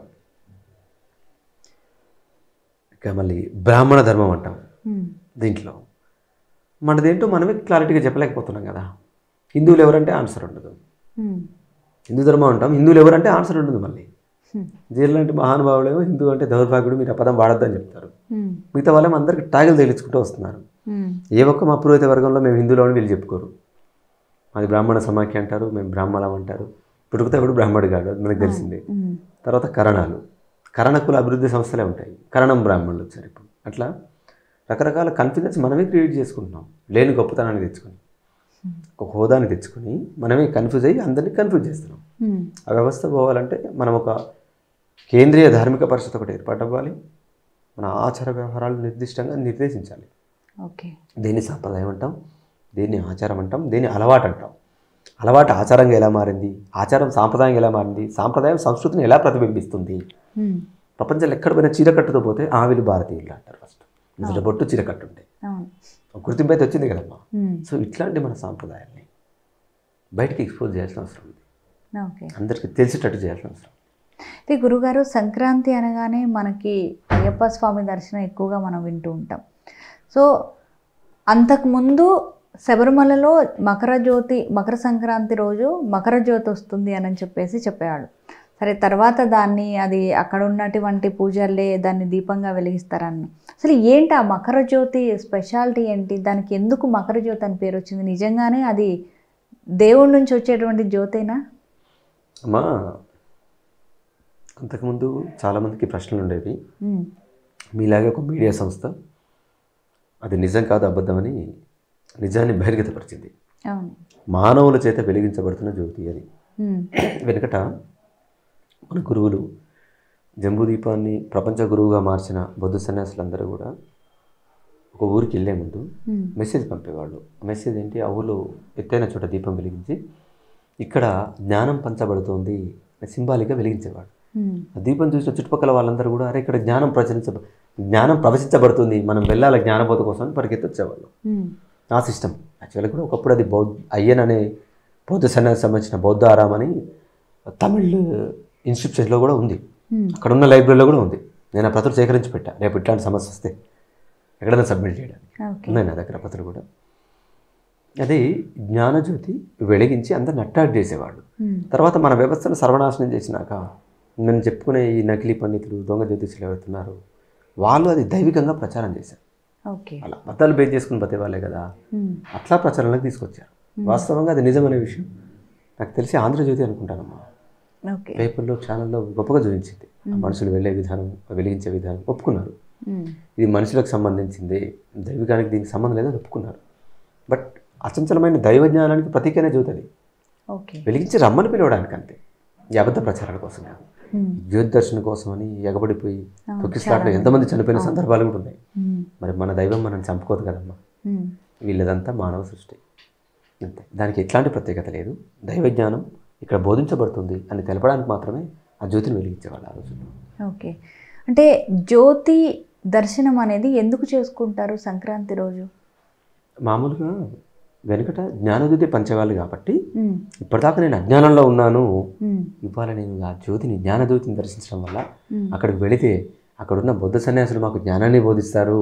ఇక మళ్ళీ బ్రాహ్మణ ధర్మం అంటాం ఉమ్, దీంట్లో మనదేంటో మనమే క్లారిటీగా చెప్పలేకపోతున్నాం కదా హిందువులు ఎవరంటే ఆన్సర్ ఉండదు ఉమ్, హిందూ ధర్మం అంటాం హిందువులు ఎవరంటే ఆన్సర్ ఉండదు మళ్ళీ ఉమ్, జీర్లాంటి మహానుభావులేమో హిందూ అంటే దౌర్భాగ్యుడు మీరు ఆ పదం వాడొద్దని చెప్తారు ఉమ్, మిగతా వాళ్ళేమో అందరికి ట్యాగులు తగిలించుకుంటూ వస్తున్నారు ఉమ్, ఏ ఒక్క మా పురోహిత వర్గంలో మేము హిందువులు అని వీళ్ళు చెప్పుకోరు మాది బ్రాహ్మణ సమాఖ్య అంటారు మేము బ్రాహ్మణం అంటారు పుట్టుకతో కూడా బ్రాహ్మడు కాదు అది మనకు తెలిసిందే ఉమ్, తర్వాత కరణాలు కరణకుల అభివృద్ధి సంస్థలే ఉంటాయి కరణం బ్రాహ్మణులు వచ్చారు ఇప్పుడు అట్లా రకరకాల కన్ఫిడెన్స్ మనమే క్రియేట్ చేసుకుంటున్నాం లేని గొప్పతనాన్ని తెచ్చుకొని ఒక హోదాని తెచ్చుకొని మనమే కన్ఫ్యూజ్ అయ్యి అందరినీ కన్ఫ్యూజ్ చేస్తున్నాం ఉమ్, ఆ వ్యవస్థ పోవాలంటే మనం ఒక కేంద్రీయ ధార్మిక పరిషత్ ఒకటి ఏర్పాటవ్వాలి మన ఆచార వ్యవహారాలు నిర్దిష్టంగా నిర్దేశించాలి ఓకే దేన్ని సాంప్రదాయం అంటాం దేన్ని ఆచారం అంటాం దేన్ని అలవాటు అంటాం అలవాటు ఆచారంగా ఎలా మారింది ఆచారం సాంప్రదాయంగా ఎలా మారింది సాంప్రదాయం సంస్కృతిని ఎలా ప్రతిబింబిస్తుంది ఉమ్, ప్రపంచంలో ఎక్కడ పోయినా చీరకట్టుతో పోతే ఆ వీళ్ళు భారతీయులు అంటారు ఫస్ట్ నిజంగా బొట్టు చీరకట్టు ఉంటే అవును ఒక గుర్తింపు అయితే వచ్చింది కదమ్మా ఉమ్, సో ఇట్లాంటి మన సాంప్రదాయాల్ని బయటికి ఎక్స్పోజ్ చేయాల్సిన అవసరం ఉంది ఓకే అందరికీ తెలిసేటట్టు చేయాల్సిన అవసరం అయితే గురుగారు సంక్రాంతి అనగానే మనకి అయ్యప్ప స్వామి దర్శనం ఎక్కువగా మనం వింటూ ఉంటాం సో అంతకుముందు శబరిమలలో మకర జ్యోతి మకర సంక్రాంతి రోజు మకర జ్యోతి వస్తుంది అని చెప్పేసి చెప్పేవాళ్ళు సరే తర్వాత దాన్ని అది అక్కడ ఉన్నటువంటి పూజారులే దాన్ని దీపంగా వెలిగిస్తారన్న అసలు ఏంటి ఆ మకర జ్యోతి స్పెషాలిటీ ఏంటి దానికి ఎందుకు మకర జ్యోతి అని పేరు వచ్చింది నిజంగానే అది దేవుడి నుంచి వచ్చేటువంటి జ్యోతేనా అమ్మా అంతకుముందు చాలామందికి ప్రశ్నలు ఉండేవి ఉమ్, మీలాగే ఒక మీడియా సంస్థ అది నిజం కాదు అబద్ధమని నిజాన్ని బహిర్గతపరిచింది అవును మానవుల చేత వెలిగించబడుతున్న జ్యోతి అది ఉమ్, వెనుకట మన గురువులు జంబూదీపాన్ని ప్రపంచ గురువుగా మార్చిన బౌద్ధ సన్యాసులందరూ కూడా ఒక ఊరికి వెళ్ళే ముందు ఉమ్, మెసేజ్ పంపేవాళ్ళు మెసేజ్ ఏంటి ఆ ఊళ్ళో ఎత్తైన చోట దీపం వెలిగించి ఇక్కడ జ్ఞానం పంచబడుతోంది సింబాలిక్గా వెలిగించేవాడు ఉమ్, ఆ దీపం చూసిన చుట్టుపక్కల వాళ్ళందరూ కూడా అరే ఇక్కడ జ్ఞానం ప్రచరించ జ్ఞానం ప్రవచించబడుతుంది మనం వెళ్ళాలి జ్ఞానబోధ కోసం అని పరిగెత్తొచ్చేవాళ్ళు ఉమ్, ఆ సిస్టమ్ యాక్చువల్గా కూడా ఒకప్పుడు అది బౌద్ధ అయ్యన్ అనే బౌద్ధ సన్యాసి సంబంధించిన బౌద్ధ ఆరామ్ అని తమిళ్ ఇన్స్టిట్యూషన్లో కూడా ఉంది ఉమ్, అక్కడ ఉన్న లైబ్రరీలో కూడా ఉంది నేను ఆ ప్రతులు సేకరించి పెట్టా రేపు ఇట్లాంటి సమస్య వస్తే ఎక్కడైనా సబ్మిట్ చేయడానికి ఓకే ఉన్నాయి నా దగ్గర ప్రతులు కూడా అది జ్ఞానజ్యోతి వెలిగించి అందరిని అట్రాక్ట్ చేసేవాళ్ళు ఉమ్, తర్వాత మన వ్యవస్థను సర్వనాశనం చేసినాక నేను చెప్పుకునే ఈ నకిలీ పండితులు దొంగ జ్యోతిషులు ఎవరుతున్నారో వాళ్ళు అది దైవికంగా ప్రచారం చేశారు ఓకే అలా అబద్ధాలు బేస్ చేసుకుని బతే వాళ్ళే కదా ఉమ్, అట్లా ప్రచారంలోకి తీసుకొచ్చారు వాస్తవంగా అది నిజమనే విషయం నాకు తెలిసి ఆంధ్రజ్యోతి అనుకుంటానమ్మా ఓకే పేపర్లో ఛానల్లో గొప్పగా చూపించింది ఆ మనుషులు వెళ్ళే విధానం వెలిగించే విధానం ఒప్పుకున్నారు ఉమ్, ఇది మనుషులకు సంబంధించింది దైవికానికి దీనికి సంబంధం లేదని ఒప్పుకున్నారు బట్ అచంచలమైన దైవ జ్ఞానానికి ప్రతీకనే జ్యోతి అది ఓకే వెలిగించి రమ్మని పిలవడానికి అంతే ఈ అబద్ధ ప్రచారాల కోసం కాదు ఉమ్, జ్యోతి దర్శనం కోసం అని ఎగబడిపోయి అవును, తొక్కిస్లాట్లో ఎంతమంది చనిపోయిన సందర్భాలు కూడా ఉన్నాయి ఉమ్, మరి మన దైవం మనం చంపుకోదు కదమ్మా ఉమ్, వీళ్ళదంతా మానవ సృష్టి అంతే దానికి ఎట్లాంటి ప్రత్యేకత లేదు దైవ జ్ఞానం ఇక్కడ బోధించబడుతుంది అని తెలపడానికి మాత్రమే ఆ జ్యోతిని వెలిగించేవాళ్ళు ఆ రోజుల్లో ఓకే అంటే జ్యోతి దర్శనం అనేది ఎందుకు చేసుకుంటారు సంక్రాంతి రోజు మామూలుగా వెనుకట జ్ఞానజ్యోతి పంచేవాళ్ళు కాబట్టి ఉమ్, ఇప్పటిదాకా నేను అజ్ఞానంలో ఉన్నాను ఉమ్, ఇవాళ నేను ఆ జ్యోతిని జ్ఞానజ్యోతిని దర్శించడం వల్ల ఉమ్, అక్కడికి వెళితే అక్కడున్న బౌద్ధ సన్యాసులు మాకు జ్ఞానాన్ని బోధిస్తారు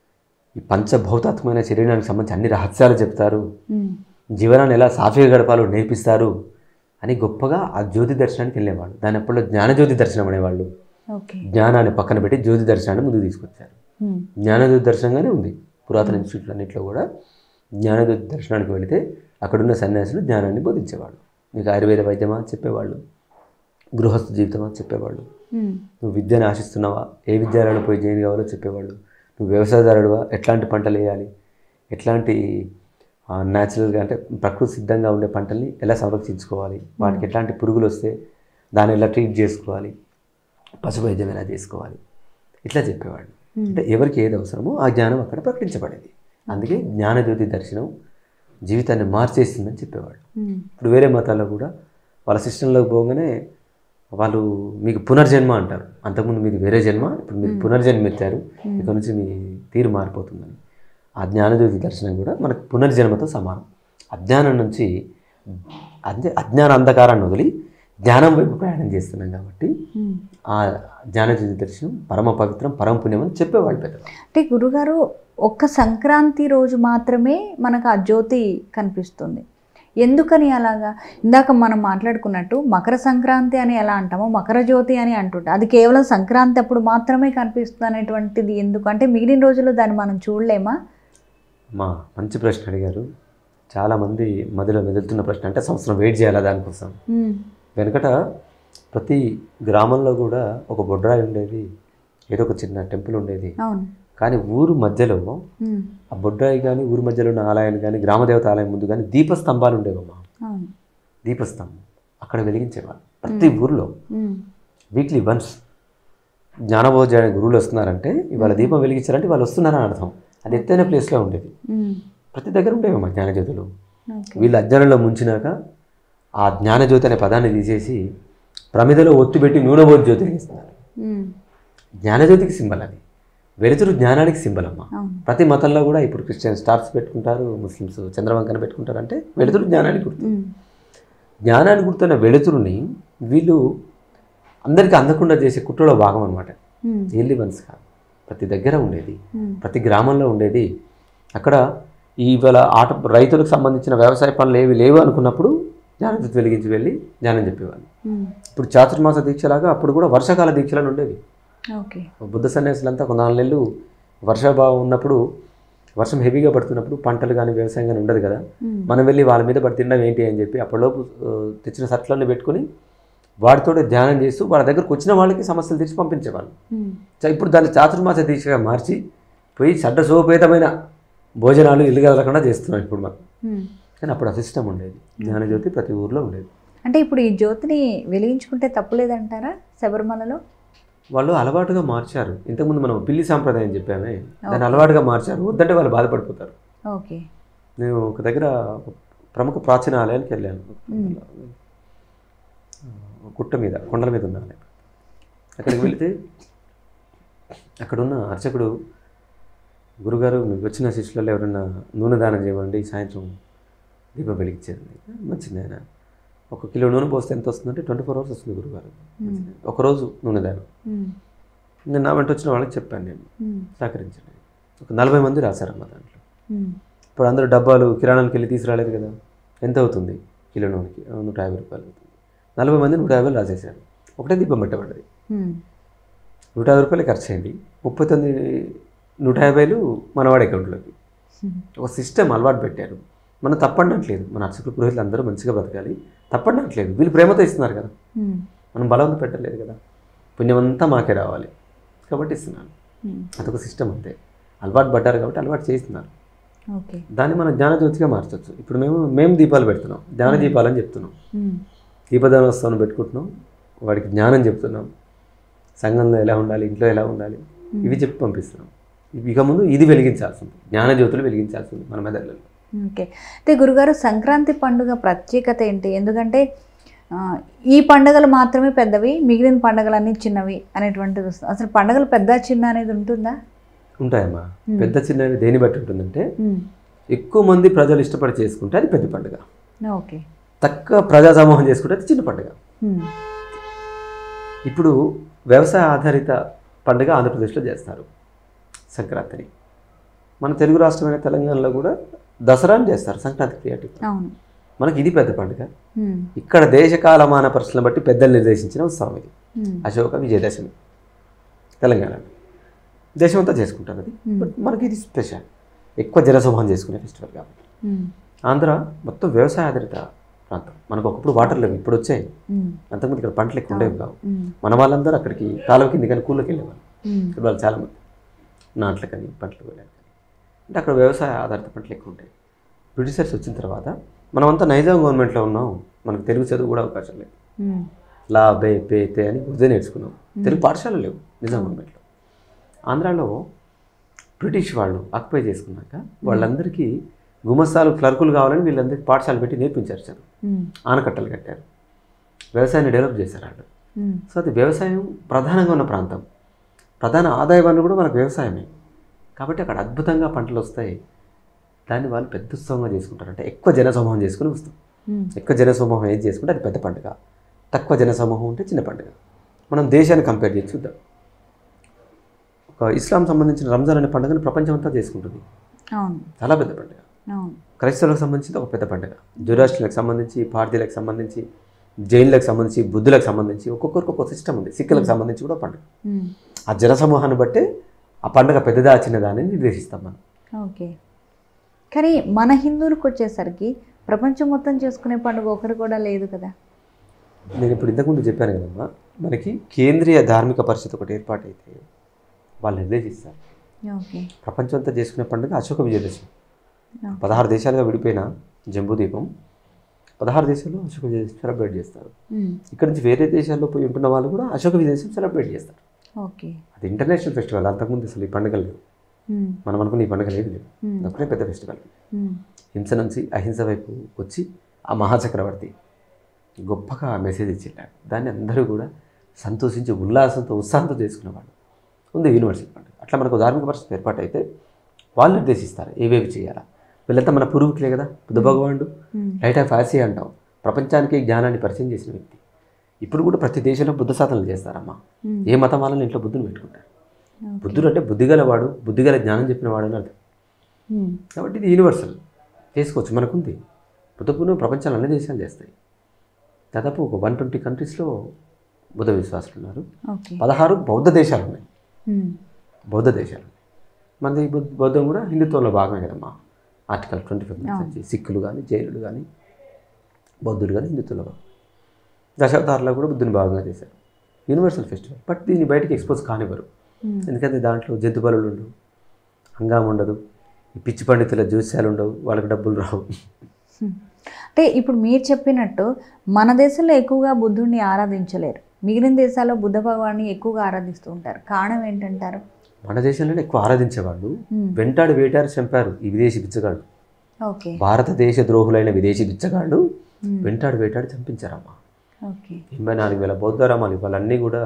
ఈ పంచభౌతాత్మకమైన శరీరానికి సంబంధించి అన్ని రహస్యాలు చెప్తారు ఉమ్, జీవనాన్ని ఎలా సాఫీగా గడపాలో నేర్పిస్తారు అని గొప్పగా ఆ జ్యోతి దర్శనానికి వెళ్ళేవాళ్ళు దాని అప్పట్లో జ్ఞానజ్యోతి దర్శనం అనేవాళ్ళు ఓకే జ్ఞానాన్ని పక్కన పెట్టి జ్యోతి దర్శనాన్ని ముందుకు తీసుకొచ్చారు ఉమ్, జ్ఞానజ్యోతి దర్శనంగానే ఉంది పురాతన ఇన్స్టిట్యూట్లు అన్నింటిలో కూడా జ్ఞానజ్యోతి దర్శనానికి వెళితే అక్కడున్న సన్యాసులు జ్ఞానాన్ని బోధించేవాళ్ళు మీకు ఆయుర్వేద వైద్యమా చెప్పేవాళ్ళు గృహస్థ జీవితమా చెప్పేవాళ్ళు ఉమ్, నువ్వు విద్యను ఆశిస్తున్నావా ఏ విద్యాలయంలో పోయి జాయిన్ కావాలో చెప్పేవాళ్ళు నువ్వు వ్యవసాయదారుడువా ఎట్లాంటి పంటలు వేయాలి ఎట్లాంటి న్యాచురల్గా అంటే ప్రకృతి సిద్ధంగా ఉండే పంటల్ని ఎలా సంరక్షించుకోవాలి వాటికి ఎట్లాంటి పురుగులు వస్తే దాన్ని ఎలా ట్రీట్ చేసుకోవాలి పశు వైద్యం ఎలా చేసుకోవాలి ఇట్లా చెప్పేవాళ్ళు అంటే ఎవరికి ఏది అవసరమో ఆ జ్ఞానం అక్కడ ప్రకటించబడేది అందుకే జ్ఞానజ్యోతి దర్శనం జీవితాన్ని మార్చేస్తుందని చెప్పేవాళ్ళు ఉమ్, ఇప్పుడు వేరే మతాల్లో కూడా వాళ్ళ సిస్టంలోకి పోగానే వాళ్ళు మీకు పునర్జన్మ అంటారు అంతకుముందు మీది వేరే జన్మ ఇప్పుడు మీరు పునర్జన్మ ఎత్తారు ఇక నుంచి మీ తీరు మారిపోతుందని ఆ జ్ఞానజ్యోతి దర్శనం కూడా మనకు పునర్జన్మతో సమానం అజ్ఞానం నుంచి అజ్ఞ అజ్ఞాన అంధకారాన్ని వదిలి జ్ఞానం వైపు ప్రయాణం చేస్తున్నాం కాబట్టి ఉమ్. ఆ జ్ఞానజ్యోతి దర్శనం పరమ పవిత్రం పరమ పుణ్యం అని చెప్పేవాళ్ళు పెద్దలు అంటే గురుగారు ఒక్క సంక్రాంతి రోజు మాత్రమే మనకు ఆ జ్యోతి కనిపిస్తుంది ఎందుకని అలాగా ఇందాక మనం మాట్లాడుకున్నట్టు మకర సంక్రాంతి అని ఎలా అంటామో మకర జ్యోతి అని అంటుంటాం అది కేవలం సంక్రాంతి అప్పుడు మాత్రమే కనిపిస్తుంది అనేటువంటిది ఎందుకు అంటే మిగిలిన రోజుల్లో దాన్ని మనం చూడలేమా మా మంచి ప్రశ్న అడిగారు చాలామంది మధ్యలో మెదులుతున్న ప్రశ్న అంటే సంవత్సరం వెయిట్ చేయాలా దానికోసం ఉమ్, వెనకట ప్రతి గ్రామంలో కూడా ఒక బొడ్రాయి ఉండేది ఏదో ఒక చిన్న టెంపుల్ ఉండేది అవును కానీ ఊరు మధ్యలో ఉమ్, ఆ బొడ్రాయి కానీ ఊరు మధ్యలో ఉన్న ఆలయాలు కానీ గ్రామదేవత ఆలయం ముందు కానీ దీపస్తంభాలు ఉండేవమ్మా అవును దీపస్తంభం అక్కడ వెలిగించేవాళ్ళు ప్రతి ఊరిలో ఉమ్, వీక్లీ వన్స్ జ్ఞానబోధ అనే గురువులు వస్తున్నారంటే ఇవాళ దీపం వెలిగించారంటే వాళ్ళు వస్తున్నారని అర్థం అది ఎత్తైన ప్లేస్లో ఉండేది ఉమ్, ప్రతి దగ్గర ఉండేవమ్మా జ్ఞానజ్యోతులు ఓకే వీళ్ళు అజ్ఞానంలో ముంచినాక ఆ జ్ఞానజ్యోతి అనే పదాన్ని తీసేసి ప్రమిదలో ఒత్తి పెట్టి నూనె పోతి జ్యోతి వెలిగిస్తున్నారు ఉమ్, జ్ఞానజ్యోతికి సింబల్ అది వెలుతురు జ్ఞానానికి సింబల్ అమ్మ అవును ప్రతి మతంలో కూడా ఇప్పుడు క్రిస్టియన్ స్టార్స్ పెట్టుకుంటారు ముస్లిమ్స్ చంద్రవంకన పెట్టుకుంటారు అంటే వెలుతురు జ్ఞానానికి గుర్తు ఉమ్, జ్ఞానానికి గుర్తున్న వెలుతురుని వీళ్ళు అందరికీ అందకుండా చేసే కుట్రలో భాగం అనమాట ఉమ్, ఎల్లి వన్స్ కాదు ప్రతి దగ్గర ఉండేది ఉమ్, ప్రతి గ్రామంలో ఉండేది అక్కడ ఇవాళ ఆట రైతులకు సంబంధించిన వ్యవసాయ పనులు ఏవి లేవు అనుకున్నప్పుడు జ్ఞానజ్యోతి వెలిగించి వెళ్ళి జ్ఞానం చెప్పేవాళ్ళు ఉమ్. ఇప్పుడు చాతుర్మాస దీక్షలాగా అప్పుడు కూడా వర్షాకాల దీక్షలను ఉండేవి ఓకే బుద్ధ సన్యాసులంతా ఒక నాలుగు నెలలు వర్షాభావం ఉన్నప్పుడు వర్షం హెవీగా పడుతున్నప్పుడు పంటలు కానీ వ్యవసాయం కానీ ఉండదు కదా ఉమ్. మనం వెళ్ళి వాళ్ళ మీద పడి తినడం ఏంటి అని చెప్పి అప్పటిలోపు ఆ, తెచ్చిన సట్లన్నీ పెట్టుకొని వాటితో ధ్యానం చేస్తూ వాళ్ళ దగ్గరకు వచ్చిన వాళ్ళకి సమస్యలు తీర్చి పంపించేవాళ్ళు ఉమ్. సో ఇప్పుడు దాన్ని చాతుర్మాస దీక్షగా మార్చి పోయి చట్టసోపేతమైన భోజనాలు ఇల్లు కదలకుండా చేస్తున్నాం ఇప్పుడు మనం ఉమ్. కానీ అప్పుడు ఆ సిస్టమ్ ఉండేది జ్ఞానజ్యోతి ప్రతి ఊర్లో ఉండేది అంటే ఇప్పుడు ఈ జ్యోతిని వెలిగించుకుంటే తప్పులేదంటారా శబరిమలలో వాళ్ళు అలవాటుగా మార్చారు ఇంతకుముందు మనం పిల్లి సాంప్రదాయం చెప్పామే దాన్ని అలవాటుగా మార్చారు వద్దంటే వాళ్ళు బాధపడిపోతారు ఓకే నేను ఒక దగ్గర ఒక ప్రముఖ ప్రాచీన ఆలయానికి వెళ్ళాను ఆ, గుట్ట మీద కొండల మీద ఉన్న ఆలయం అక్కడికి వెళితే అక్కడున్న అర్చకుడు గురుగారు మీకు వచ్చిన శిష్యులలో ఎవరైనా నూనె దానం చేయమండి సాయంత్రం దీపం వెలిగించేది మంచిది ఆయన ఒక కిలో నూనె పోస్తే ఎంత వస్తుందంటే ట్వంటీ ఫోర్ అవర్స్ వస్తుంది గురుగారు మంచిది. ఒకరోజు నూనె దానం ఉమ్. నేను నా వెంట వచ్చిన వాళ్ళకి చెప్పాను నేను ఉమ్. సహకరించండి ఒక నలభై మంది రాశారమ్మ దాంట్లో ఉమ్. ఇప్పుడు అందరూ డబ్బాలు కిరాణానికి వెళ్ళి తీసుకురాలేదు కదా ఎంత అవుతుంది కిలో నూనెకి ఆ, నూట యాభై రూపాయలు అవుతుంది నలభై మంది నూట యాభై రాసేసారు ఒకటే దీపం పెట్టబడ్డది ఉమ్. నూట యాభై రూపాయలు ఖర్చు అయింది ముప్పై తొమ్మిది నూట యాభైలు మనవాడి అకౌంట్లోకి ఉమ్. ఒక సిస్టమ్ అలవాటు పెట్టారు మనం తప్పనట్లేదు మన అర్చకులు పురోహితులు అందరూ మంచిగా బ్రతకాలి తప్పనట్లేదు వీళ్ళు ప్రేమతో ఇస్తున్నారు కదా ఉమ్. మనం బలవంత పెట్టలేదు కదా పుణ్యమంతా మాకే రావాలి కాబట్టి ఇస్తున్నాను ఉమ్. అదొక సిస్టమ్ అంతే అలవాటు పడ్డారు కాబట్టి అలవాటు చేస్తున్నారు ఓకే దాన్ని మనం జ్ఞానజ్యోతిగా మార్చొచ్చు ఇప్పుడు మేము మేము దీపాలు పెడుతున్నాం జ్ఞాన దీపాలు అని చెప్తున్నాం ఉమ్. దీపదానోత్సవం పెట్టుకుంటున్నాం వాడికి జ్ఞానం చెప్తున్నాం సంఘంలో ఎలా ఉండాలి ఇంట్లో ఎలా ఉండాలి ఇవి చెప్పి పంపిస్తున్నాం ఇవి ఇక ముందు ఇది వెలిగించాల్సింది జ్ఞానజ్యోతులు వెలిగించాల్సింది మన మెదళ్ళలో ఓకే అయితే గురుగారు సంక్రాంతి పండుగ ప్రత్యేకత ఏంటి ఎందుకంటే ఆ, ఈ పండుగలు మాత్రమే పెద్దవి మిగిలిన పండుగలన్నీ చిన్నవి అనేటువంటిది వస్తుంది అసలు పండుగలు పెద్ద చిన్న అనేది ఉంటుందా ఉంటాయమ్మా పెద్ద చిన్నవి దేని బట్టి ఉంటుందంటే ఉమ్. ఎక్కువ మంది ప్రజలు ఇష్టపడి చేసుకుంటే అది పెద్ద పండుగ ఓకే తక్కువ ప్రజా సమూహం చేసుకుంటే అది చిన్న పండుగ ఉమ్. ఇప్పుడు వ్యవసాయ ఆధారిత పండుగ ఆంధ్రప్రదేశ్లో చేస్తారు సంక్రాంతిని మన తెలుగు రాష్ట్రమైన తెలంగాణలో కూడా దసరాని చేస్తారు సంక్రాంతి క్రియేటివ్ అవును మనకి ఇది పెద్ద పండుగ ఉమ్. ఇక్కడ దేశకాలమాన పరిస్థితులను బట్టి పెద్దలు నిర్దేశించిన ఉత్సవం ఇది ఉమ్. అశోక విజయదశమి తెలంగాణలో దేశమంతా చేసుకుంటారు అది బట్ మనకి ఇది స్పెషల్ ఎక్కువ జనసమూహం చేసుకునే ఫెస్టివల్ కాబట్టి ఉమ్. ఆంధ్ర మొత్తం వ్యవసాయ ఆధారిత ప్రాంతం మనకు ఒకప్పుడు వాటర్ లేవు ఇప్పుడు వచ్చాయి ఉమ్. అంతకుముందు ఇక్కడ పంటలు ఎక్కువ ఉండేవి కావు ఉమ్. మన వాళ్ళందరూ అక్కడికి కాలువ కింది కానీ కూలోకి వెళ్ళేవాళ్ళు ఉమ్. ఇక్కడ వాళ్ళు చాలామంది నాట్లకని పంటలు వెళ్ళాలి అంటే అక్కడ వ్యవసాయ ఆధారిత పంటలు ఎక్కువ ఉంటాయి బ్రిటిషర్స్ వచ్చిన తర్వాత మనమంతా నైజాం గవర్నమెంట్లో ఉన్నాం మనకు తెలుగు చదువు కూడా అవకాశం లేదు ఉమ్. లా బే పే తే అని ఉర్దూ నేర్చుకున్నాం తెలుగు పాఠశాలలు లేవు నిజాం గవర్నమెంట్లో ఆంధ్రాలో బ్రిటిష్ వాళ్ళు ఆక్యుపై చేసుకున్నాక వాళ్ళందరికీ గుమస్తాలు క్లర్కులు కావాలని వీళ్ళందరికీ పాఠశాల పెట్టి నేర్పించారు చదువు ఉమ్. ఆనకట్టలు కట్టారు వ్యవసాయాన్ని డెవలప్ చేశారు వాళ్ళు ఉమ్. సో అది వ్యవసాయం ప్రధానంగా ఉన్న ప్రాంతం ప్రధాన ఆదాయ వనరు కూడా మనకు వ్యవసాయమే కాబట్టి అక్కడ అద్భుతంగా పంటలు వస్తాయి దాన్ని వాళ్ళు పెద్ద ఉత్సవంగా చేసుకుంటారు అంటే ఎక్కువ జనసమూహం చేసుకుని వస్తాం ఉమ్. ఎక్కువ జనసమూహం ఏది చేసుకుంటే అది పెద్ద పండుగ తక్కువ జనసమూహం ఉంటే చిన్న పండుగ మనం దేశాన్ని కంపేర్ చేసి చూద్దాం ఒక ఇస్లాం సంబంధించిన రంజాన్ అనే పండుగను ప్రపంచం అంతా చేసుకుంటుంది అవును చాలా పెద్ద పండుగ అవును క్రైస్తవులకు సంబంధించి ఒక పెద్ద పండుగ జురాస్టులకు సంబంధించి పార్టీలకు సంబంధించి జైన్లకు సంబంధించి బుద్ధులకు సంబంధించి ఒక్కొక్కరికి ఒక్కొక్క సిస్టమ్ ఉంది సిక్కులకు సంబంధించి కూడా పండుగ ఉమ్. ఆ జనసమూహాన్ని బట్టే ఆ పండుగ పెద్దదా చిన్నదా అని నిర్దేశిస్తాం మనం ఓకే కానీ మన హిందువులకు వచ్చేసరికి ప్రపంచం మొత్తం చేసుకునే పండుగ ఒకటి కూడా లేదు కదా నేను ఇప్పుడు ఇంతకుముందు చెప్పాను కదమ్మా మనకి కేంద్రీయ ధార్మిక పరిస్థితి ఒకటి ఏర్పాటైతే వాళ్ళు నిర్దేశిస్తారు ఓకే ప్రపంచం అంతా చేసుకునే పండుగ అశోక విజయదశమి ఓకే. పదహారు దేశాలుగా విడిపోయిన జంబూదీపం పదహారు దేశాల్లో అశోక విజయదశమి సెలబ్రేట్ చేస్తారు ఉమ్. ఇక్కడ నుంచి వేరే దేశాల్లో పోయి ఉంటున్న వాళ్ళు కూడా అశోక విజయదశమి సెలబ్రేట్ చేస్తారు ఓకే అది ఇంటర్నేషనల్ ఫెస్టివల్ అంతకుముందు అసలు ఈ పండుగ లేవు ఉమ్. మనం అనుకున్న ఈ పండుగ లేదు లేదు Hmm. ఒకటే పెద్ద ఫెస్టివల్ ఉమ్. హింస నుంచి అహింస వైపు వచ్చి ఆ మహాచక్రవర్తి గొప్పగా మెసేజ్ ఇచ్చిండాడు దాన్ని అందరూ కూడా సంతోషించి ఉల్లాసంతో ఉత్సాహంతో చేసుకునేవాళ్ళు ఉంది యూనివర్సల్ పండుగ అట్లా మనకు ధార్మిక పరిస్థితి ఏర్పాటైతే వాళ్ళు నిర్దేశిస్తారు ఏవేవి చేయాలా వీళ్ళంతా మన పూర్వీకులే కదా బుద్ధ భగవానుడు ఉమ్. లైట్ ఆఫ్ ఆసియా అంటాం ప్రపంచానికి జ్ఞానాన్ని పరిచయం చేసిన వ్యక్తి ఇప్పుడు కూడా ప్రతి దేశంలో బుద్ధ సాధనలు చేస్తారమ్మా ఉమ్. ఏ మతం వాళ్ళని ఇంట్లో బుద్ధుని పెట్టుకుంటారు ఓకే. బుద్ధుడు అంటే బుద్ధిగలవాడు బుద్ధిగల జ్ఞానం చెప్పినవాడు అని అర్థం ఉమ్. కాబట్టి ఇది యూనివర్సల్ చేసుకోవచ్చు మనకుంది బుద్ధ పూర్ణిమ ప్రపంచంలో అన్ని దేశాలు చేస్తాయి దాదాపు ఒక వన్ ట్వంటీ కంట్రీస్లో బుద్ధ విశ్వాసులు ఉన్నారు ఓకే పదహారు బౌద్ధ దేశాలు ఉన్నాయి ఉమ్. బౌద్ధ దేశాలు మనది బౌద్ధ- బౌద్ధం కూడా హిందుత్వంలో భాగమే కదమ్మా ఆర్టికల్ ట్వంటీ ఫైవ్ నుంచి సిక్కులు కానీ జైనులు కానీ బౌద్ధులు కానీ హిందుత్వంలో భాగం దశావతారాల్లో కూడా బుద్ధుని భాగంగా చేశారు యూనివర్సల్ ఫెస్టివల్ బట్ దీన్ని బయటికి ఎక్స్పోజ్ కానివ్వరు Hmm. ఎందుకంటే దాంట్లో జంతు బలులు ఉండవు హంగామ ఉండదు ఈ పిచ్చి పండితుల జ్యోత్స్యాలు ఉండవు వాళ్ళకి డబ్బులు రావు హ్మ్. అంటే ఇప్పుడు మీరు చెప్పినట్టు మన దేశంలో ఎక్కువగా బుద్ధుడిని ఆరాధించలేరు మిగిలిన దేశాల్లో బుద్ధ భగవాన్ని ఎక్కువగా ఆరాధిస్తూ ఉంటారు కారణం ఏంటంటారు మన దేశంలోనే ఎక్కువ ఆరాధించేవాళ్ళు Hmm. వెంటాడి వేటాడి చంపారు ఈ విదేశీ బిచ్చగాళ్ళు ఓకే భారతదేశ ద్రోహులైన విదేశీ బిచ్చగాళ్ళు Hmm. వెంటాడి వేటాడి చంపించారమ్మా ఓకే ఎనభై నాలుగు వేల బౌద్ధరామాలు ఇవాళన్నీ కూడా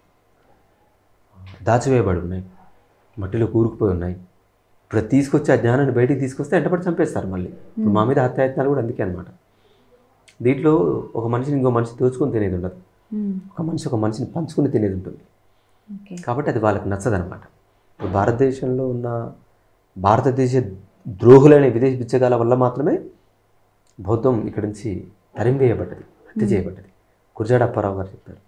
దాచివేయబడి ఉన్నాయి మట్టిలో కూరుకుపోయి ఉన్నాయి ఇప్పుడు అది తీసుకొచ్చి ఆ జ్ఞానాన్ని బయటికి తీసుకొస్తే ఎంటపడి చంపేస్తారు మళ్ళీ ఇప్పుడు మా మీద హత్యాయత్నాలు కూడా అందుకే అనమాట దీంట్లో ఒక మనిషిని ఇంకో మనిషి దోచుకొని తినేది ఉండదు హ్మ్. ఒక మనిషి ఒక మనిషిని పంచుకుని తినేది ఉంటుంది ఓకే కాబట్టి అది వాళ్ళకి నచ్చదనమాట ఇప్పుడు భారతదేశంలో ఉన్న భారతదేశ ద్రోహులైన విదేశీ బిచ్చగాల వల్ల మాత్రమే బౌద్ధం ఇక్కడి నుంచి తరిమివేయబడ్డది హత్య చేయబడ్డది గురజాడ అప్పారావు గారు చెప్పారు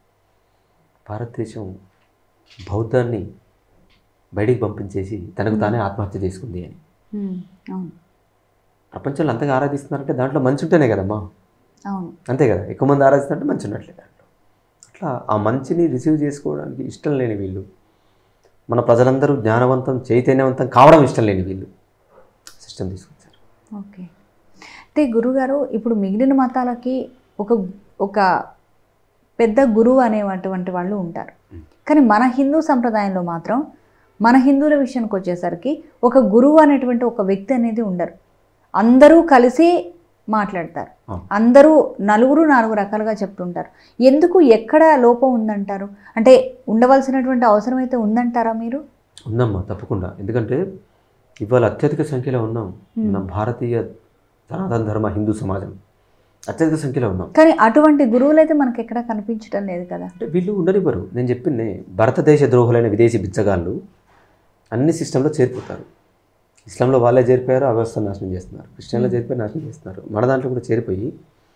భారతదేశం బౌద్ధాన్ని బయటికి పంపించేసి తనకు తానే ఆత్మహత్య చేసుకుంది అని హ్మ్. అవును ప్రపంచంలో అంతగా ఆరాధిస్తున్నారంటే దాంట్లో మంచి ఉంటేనే కదమ్మా అవును అంతే కదా ఎక్కువ మంది ఆరాధిస్తుంటే మంచి ఉన్నట్లే దాంట్లో అట్లా ఆ మంచిని రిసీవ్ చేసుకోవడానికి ఇష్టం లేని వీళ్ళు మన ప్రజలందరూ జ్ఞానవంతం చైతన్యవంతం కావడం ఇష్టం లేని వీళ్ళు సిస్టమ్ తీసుకొచ్చారు ఓకే అయితే గురుగారు ఇప్పుడు మిగిలిన మతాలకి ఒక ఒక పెద్ద గురువు అనేటువంటి వాళ్ళు ఉంటారు కానీ మన హిందూ సంప్రదాయంలో మాత్రం మన హిందువుల విషయానికి వచ్చేసరికి ఒక గురువు అనేటువంటి ఒక వ్యక్తి అనేది ఉండరు అందరూ కలిసి మాట్లాడతారు అవును. అందరూ నలుగురు నాలుగు రకాలుగా చెప్తుంటారు ఎందుకు ఎక్కడ లోపం ఉందంటారు అంటే ఉండవలసినటువంటి అవసరం అయితే ఉందంటారా మీరు ఉందమ్మా తప్పకుండా ఎందుకంటే ఇవాళ అత్యధిక సంఖ్యలో ఉన్నాం మన భారతీయ సనాతన ధర్మ హిందూ సమాజం అత్యధిక సంఖ్యలో ఉన్నాం కానీ అటువంటి గురువులు అయితే మనకి ఎక్కడ కనిపించడం లేదు కదా అంటే వీళ్ళు ఉండనివ్వరు నేను చెప్పింది భారతదేశ ద్రోహులైన విదేశీ బిచ్చగాళ్ళు అన్ని సిస్టంలో చేరిపోతారు ఇస్లాంలో వాళ్ళే చేరిపోయారు ఆ వ్యవస్థను నాశనం చేస్తున్నారు క్రిస్టియన్లో చేరిపోయి నాశనం చేస్తున్నారు మన దాంట్లో కూడా చేరిపోయి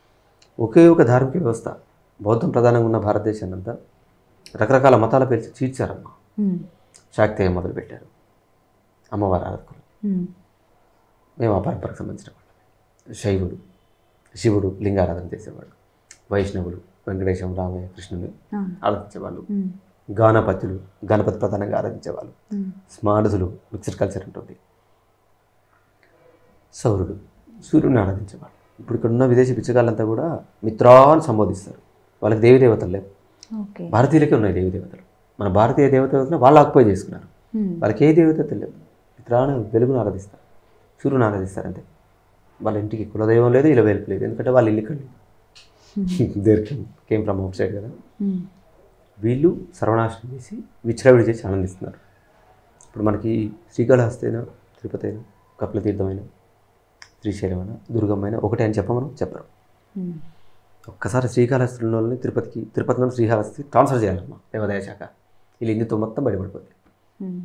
ఒకే ఒక ధార్మిక వ్యవస్థ బౌద్ధం ప్రధానంగా ఉన్న భారతదేశాన్ని అంతా రకరకాల మతాల పేరు చీల్చారమ్మా ఉమ్, శాక్తేయ మొదలుపెట్టారు అమ్మవారి ఆరాధకులు ఉమ్, మేము ఆ పరంపరకు సంబంధించిన వాళ్ళు శైవుడు శివుడు లింగారాధన చేసేవాళ్ళు వైష్ణవులు వెంకటేశం రామయ్య కృష్ణుని అవును. ఆరాధించేవాళ్ళు ఉమ్, గానపత్యులు గణపతి ప్రధానంగా ఆరాధించేవాళ్ళు ఉమ్, స్మారథులు మిక్సర్ కల్చర్ ఉంటుంది సౌరుడు సూర్యుడిని ఆరాధించేవాళ్ళు ఇప్పుడు ఇక్కడ ఉన్న విదేశీ పిచ్చగాళ్ళంతా కూడా మిత్రా అని సంబోధిస్తారు వాళ్ళకి దేవి దేవతలు లేవు ఓకే భారతీయులకే ఉన్నాయి దేవి దేవతలు మన భారతీయ దేవతలను వాళ్ళు ఆక్యుపై చేసుకున్నారు ఉమ్, వాళ్ళకి ఏ దేవతలు లేవు మిత్రాన్ని వెలుగును ఆరాధిస్తారు సూర్యుని ఆరాధిస్తారు అంతే వాళ్ళ ఇంటికి కులదైవం లేదు ఇలా వెలుపు లేదు ఎందుకంటే వాళ్ళు ఇల్లు ఇక్కడ there came from outside కదా ఉమ్, వీళ్ళు సర్వనాశనం చేసి విచ్చలవిడి చేసి ఆనందిస్తున్నారు ఇప్పుడు మనకి శ్రీకాళహస్తి అయినా తిరుపతి అయినా కపిలతీర్థమైన శ్రీశైలమైన దుర్గమైన ఒకటే అని చెప్పమను చెప్పరు ఉమ్, ఒక్కసారి శ్రీకాళహస్తిలోని తిరుపతికి తిరుపతి నుండి శ్రీకాళహస్తి ట్రాన్స్ఫర్ చేయాలమ్మా దేవాదాయ శాఖ వీళ్ళు హిందుత్వం మొత్తం బయటపడిపోతుంది ఉమ్,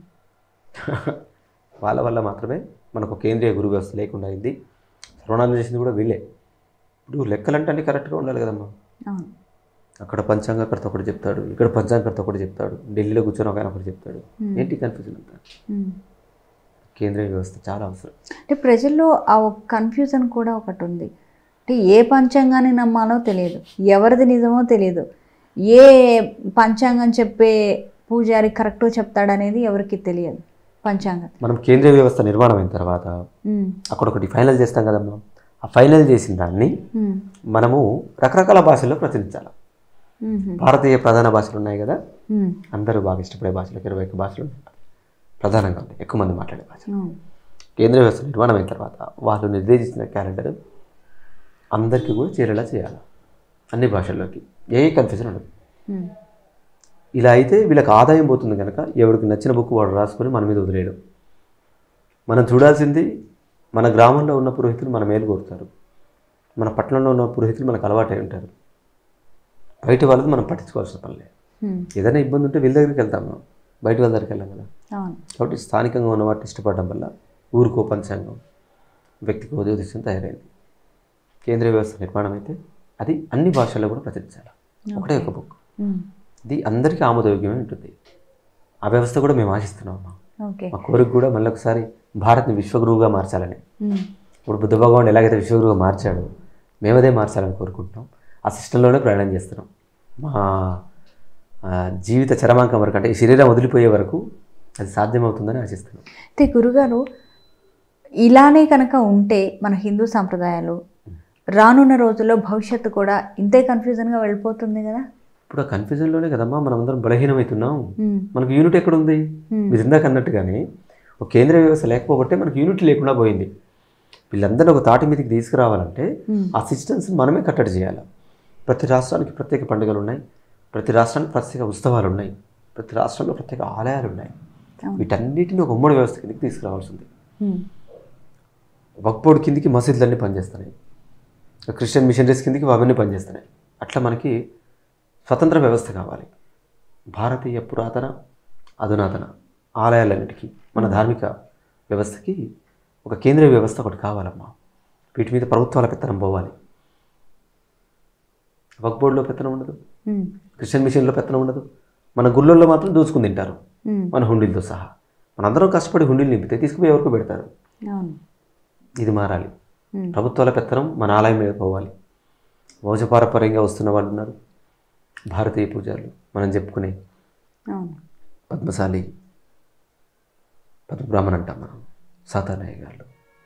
వాళ్ళ వల్ల మాత్రమే మనకు కేంద్రీయ గురు వ్యవస్థ లేకుండా అయింది సర్వనాశనం చేసింది కూడా వీళ్ళే ఇప్పుడు లెక్కలంటే అన్ని కరెక్ట్గా ఉండాలి కదమ్మా అవును అక్కడ పంచాంగకర్త ఒకటి చెప్తాడు ఇక్కడ పంచాంగకర్త ఒకటి చెప్తాడు ఢిల్లీలో కూర్చొని ఒక ఆయన ఒకటి చెప్తాడు Hmm. ఏంటి కన్ఫ్యూజన్ అంతా ఉమ్. కేంద్రీయ వ్యవస్థ చాలా అవసరం అంటే ప్రజల్లో ఆ ఒక కన్ఫ్యూజన్ కూడా ఒకటి ఉంది అంటే ఏ పంచాంగాన్ని నమ్మాలో తెలియదు ఎవరిది నిజమో తెలియదు ఏ పంచాంగం చెప్పే పూజారి కరెక్టో చెప్తాడనేది ఎవరికి తెలియదు పంచాంగం మనం కేంద్రీయ వ్యవస్థ నిర్మాణం అయిన తర్వాత ఉమ్, అక్కడ ఒకటి ఫైనల్ చేస్తాం కదమ్మా ఆ ఫైనల్ చేసిన దాన్ని ఉమ్, మనము రకరకాల భాషల్లో ప్రచురించాలి ఉమ్, భారతీయ ప్రధాన భాషలు ఉన్నాయి కదా ఉమ్, అందరూ బాగా ఇష్టపడే భాషలకు ఇరవై ఒక్క భాషలు ఉన్నాయి ప్రధానంగా ఉంటాయి ఎక్కువ మంది మాట్లాడే భాష అవును. కేంద్రీయ వ్యవస్థ నిర్మాణం అయిన తర్వాత వాళ్ళు నిర్దేశించిన క్యాలెండర్ అందరికీ కూడా చేరేలా చేయాలి అన్ని భాషల్లోకి ఏ కన్ఫ్యూజన్ ఉండదు ఉమ్, ఇలా అయితే వీళ్ళకి ఆదాయం పోతుంది కనుక ఎవరికి నచ్చిన బుక్ వాడు రాసుకొని మన మీద వదిలేయడం మనం చూడాల్సింది మన గ్రామంలో ఉన్న పురోహితులు మన మేలు కోరుతారు మన పట్టణంలో ఉన్న పురోహితులు మనకు అలవాటై ఉంటారు బయట వాళ్ళది మనం పట్టించుకోవాల్సిన పని లేదు ఉమ్, ఏదైనా ఇబ్బంది ఉంటే వీళ్ళ దగ్గరికి వెళ్తాం మనం బయట వాళ్ళ దగ్గరికి వెళ్ళాం కదా అవును కాబట్టి స్థానికంగా ఉన్న వాటిని ఇష్టపడడం వల్ల ఊరికో పంచాంగం వ్యక్తికో జ్యోతిష్యం తయారైంది కేంద్రీయ వ్యవస్థ నిర్మాణం అయితే అది అన్ని భాషల్లో కూడా ప్రచురించాలి ఒకటే ఒక బుక్ ఉమ్. ఇది అందరికీ ఆమోదయోగ్యమే ఉంటుంది ఆ వ్యవస్థ కూడా మేము ఆశిస్తున్నాం అమ్మా ఓకే మా కోరిక కూడా మళ్ళీ ఒకసారి భారత్ని విశ్వగురువుగా మార్చాలని ఉమ్. ఇప్పుడు బుద్ధ భగవాన్ ఎలాగైతే విశ్వగురువుగా మార్చాడో మేము అదే మార్చాలని కోరుకుంటున్నాం ఆ సిస్టంలోనే ప్రయాణం చేస్తున్నాం మా ఆ, జీవిత చరమాంకం వరకు అంటే ఈ శరీరం వదిలిపోయే వరకు అది సాధ్యమవుతుందని ఆశిస్తున్నాం అయితే గురుగారు ఇలానే కనుక ఉంటే మన హిందూ సాంప్రదాయాలు రానున్న రోజుల్లో భవిష్యత్తు కూడా ఇంతే కన్ఫ్యూజన్గా వెళ్ళిపోతుంది కదా ఇప్పుడు ఆ కన్ఫ్యూజన్లోనే కదమ్మా మనం అందరం బలహీనమవుతున్నాం ఉమ్. మనకు యూనిట్ ఎక్కడ ఉంది Hmm. మీరు ఇందాక అన్నట్టుగానే ఒక కేంద్ర వ్యవస్థ లేకపోబట్టే మనకు యూనిట్ లేకుండా పోయింది వీళ్ళందరినీ ఒక తాటి మీదకి తీసుకురావాలంటే Hmm. ఆ సిస్టమ్స్ మనమే కట్టడి చేయాలి ప్రతి రాష్ట్రానికి ప్రత్యేక పండుగలు ఉన్నాయి ప్రతి రాష్ట్రానికి ప్రత్యేక ఉత్సవాలు ఉన్నాయి ప్రతి రాష్ట్రంలో ప్రత్యేక ఆలయాలు ఉన్నాయి అవును. వీటన్నిటిని ఒక ఉమ్మడి వ్యవస్థ కిందకి తీసుకురావాల్సింది ఉమ్. వక్బోర్డ్ కిందికి మసీదులన్నీ పనిచేస్తున్నాయి క్రిస్టియన్ మిషనరీస్ కిందికి అవన్నీ పనిచేస్తున్నాయి అట్లా మనకి స్వతంత్ర వ్యవస్థ కావాలి భారతీయ పురాతన అధునాతన ఆలయాలన్నిటికీ మన ధార్మిక వ్యవస్థకి ఒక కేంద్రీయ వ్యవస్థ ఒకటి కావాలమ్మా వీటి మీద ప్రభుత్వాల పెత్తనం పోవాలి వక్బోర్డులో పెత్తనం ఉండదు ఉమ్. క్రిస్టియన్ మిషన్లో పెత్తనం ఉండదు మన గుళ్ళల్లో మాత్రం దోచుకుని తింటారు ఉమ్. మన హుండీలతో సహా మనందరం కష్టపడి హుండీలు నింపితే తీసుకుపోయి ఎవరికి పెడతారు అవును ఇది మారాలి ఉమ్. ప్రభుత్వాల పెత్తనం మన ఆలయం మీద పోవాలి వంశపారపర్యంగా వస్తున్న వాళ్ళు ఉన్నారు భారతీయ పూజారులు మనం చెప్పుకునే అవును పద్మశాలి పద్మబ్రాహ్మణ్ అంటాం మనం సాతానయ్య గారు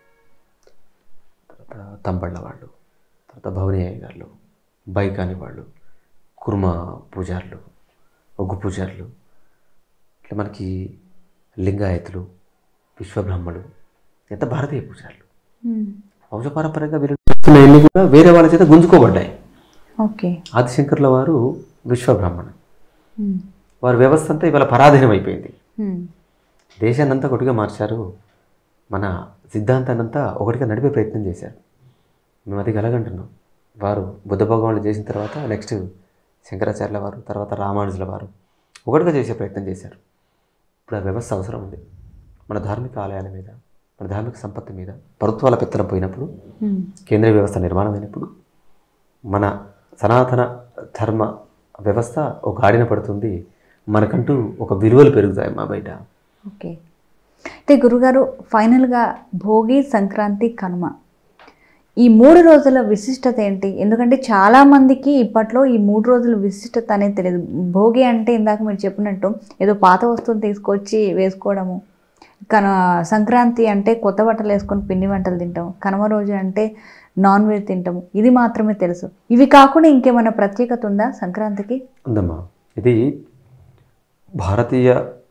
తర్వాత తంబళ్ళ వాళ్ళు తర్వాత భవని అయ్య గారు బైకాని వాళ్ళు కుర్మ పూజారులు ఒగ్గు పూజారులు ఇట్లా మనకి లింగాయతులు విశ్వబ్రహ్మలు ఎంత భారతీయ పూజారులు ఉమ్. వంశపారంపర్యంగా వీరు చేస్తున్నవన్నీ కూడా వేరే వాళ్ళ చేత గుంజుకోబడ్డాయి ఓకే ఆదిశంకర్ల వారు విశ్వబ్రాహ్మణ ఉమ్. వారి వ్యవస్థ అంతా ఇవాళ పరాధీనం అయిపోయింది ఉమ్. దేశాన్ని అంతా ఒకటిగా మార్చారు మన సిద్ధాంతాన్ని అంతా ఒకటిగా నడిపే ప్రయత్నం చేశారు మేము అది కలగంటున్నాం వారు బుద్ధ భగవానులు చేసిన తర్వాత నెక్స్ట్ శంకరాచార్యుల వారు తర్వాత రామానుజుల వారు ఒకటిగా చేసే ప్రయత్నం చేశారు ఇప్పుడు ఆ వ్యవస్థ అవసరం ఉంది మన ధార్మిక ఆలయాల మీద మన ధార్మిక సంపత్తి మీద ప్రభుత్వాల పెత్తనం పోయినప్పుడు ఉమ్. కేంద్రీయ వ్యవస్థ నిర్మాణం అయినప్పుడు మన సనాతన ధర్మ వ్యవస్థ ఒక ఆడిన పడుతుంది మనకంటూ ఒక విలువలు పెరుగుతాయి మా బయట ఓకే అయితే గురుగారు ఫైనల్గా భోగి సంక్రాంతి కనుమ ఈ మూడు రోజుల విశిష్టత ఏంటి ఎందుకంటే చాలామందికి ఇప్పట్లో ఈ మూడు రోజుల విశిష్టత అనేది తెలియదు భోగి అంటే ఇందాక మీరు చెప్పినట్టు ఏదో పాత వస్తువులు తీసుకొచ్చి వేసుకోవడము కన సంక్రాంతి అంటే కొత్త బట్టలు వేసుకొని పిండి వంటలు తింటాం కనుమ రోజు అంటే నాన్ వెజ్ తింటాము ఇది మాత్రమే తెలుసు ఇవి కాకుండా ఇంకేమైనా ప్రత్యేకత ఉందా సంక్రాంతికి ఉందమ్మా ఇది భారతీయ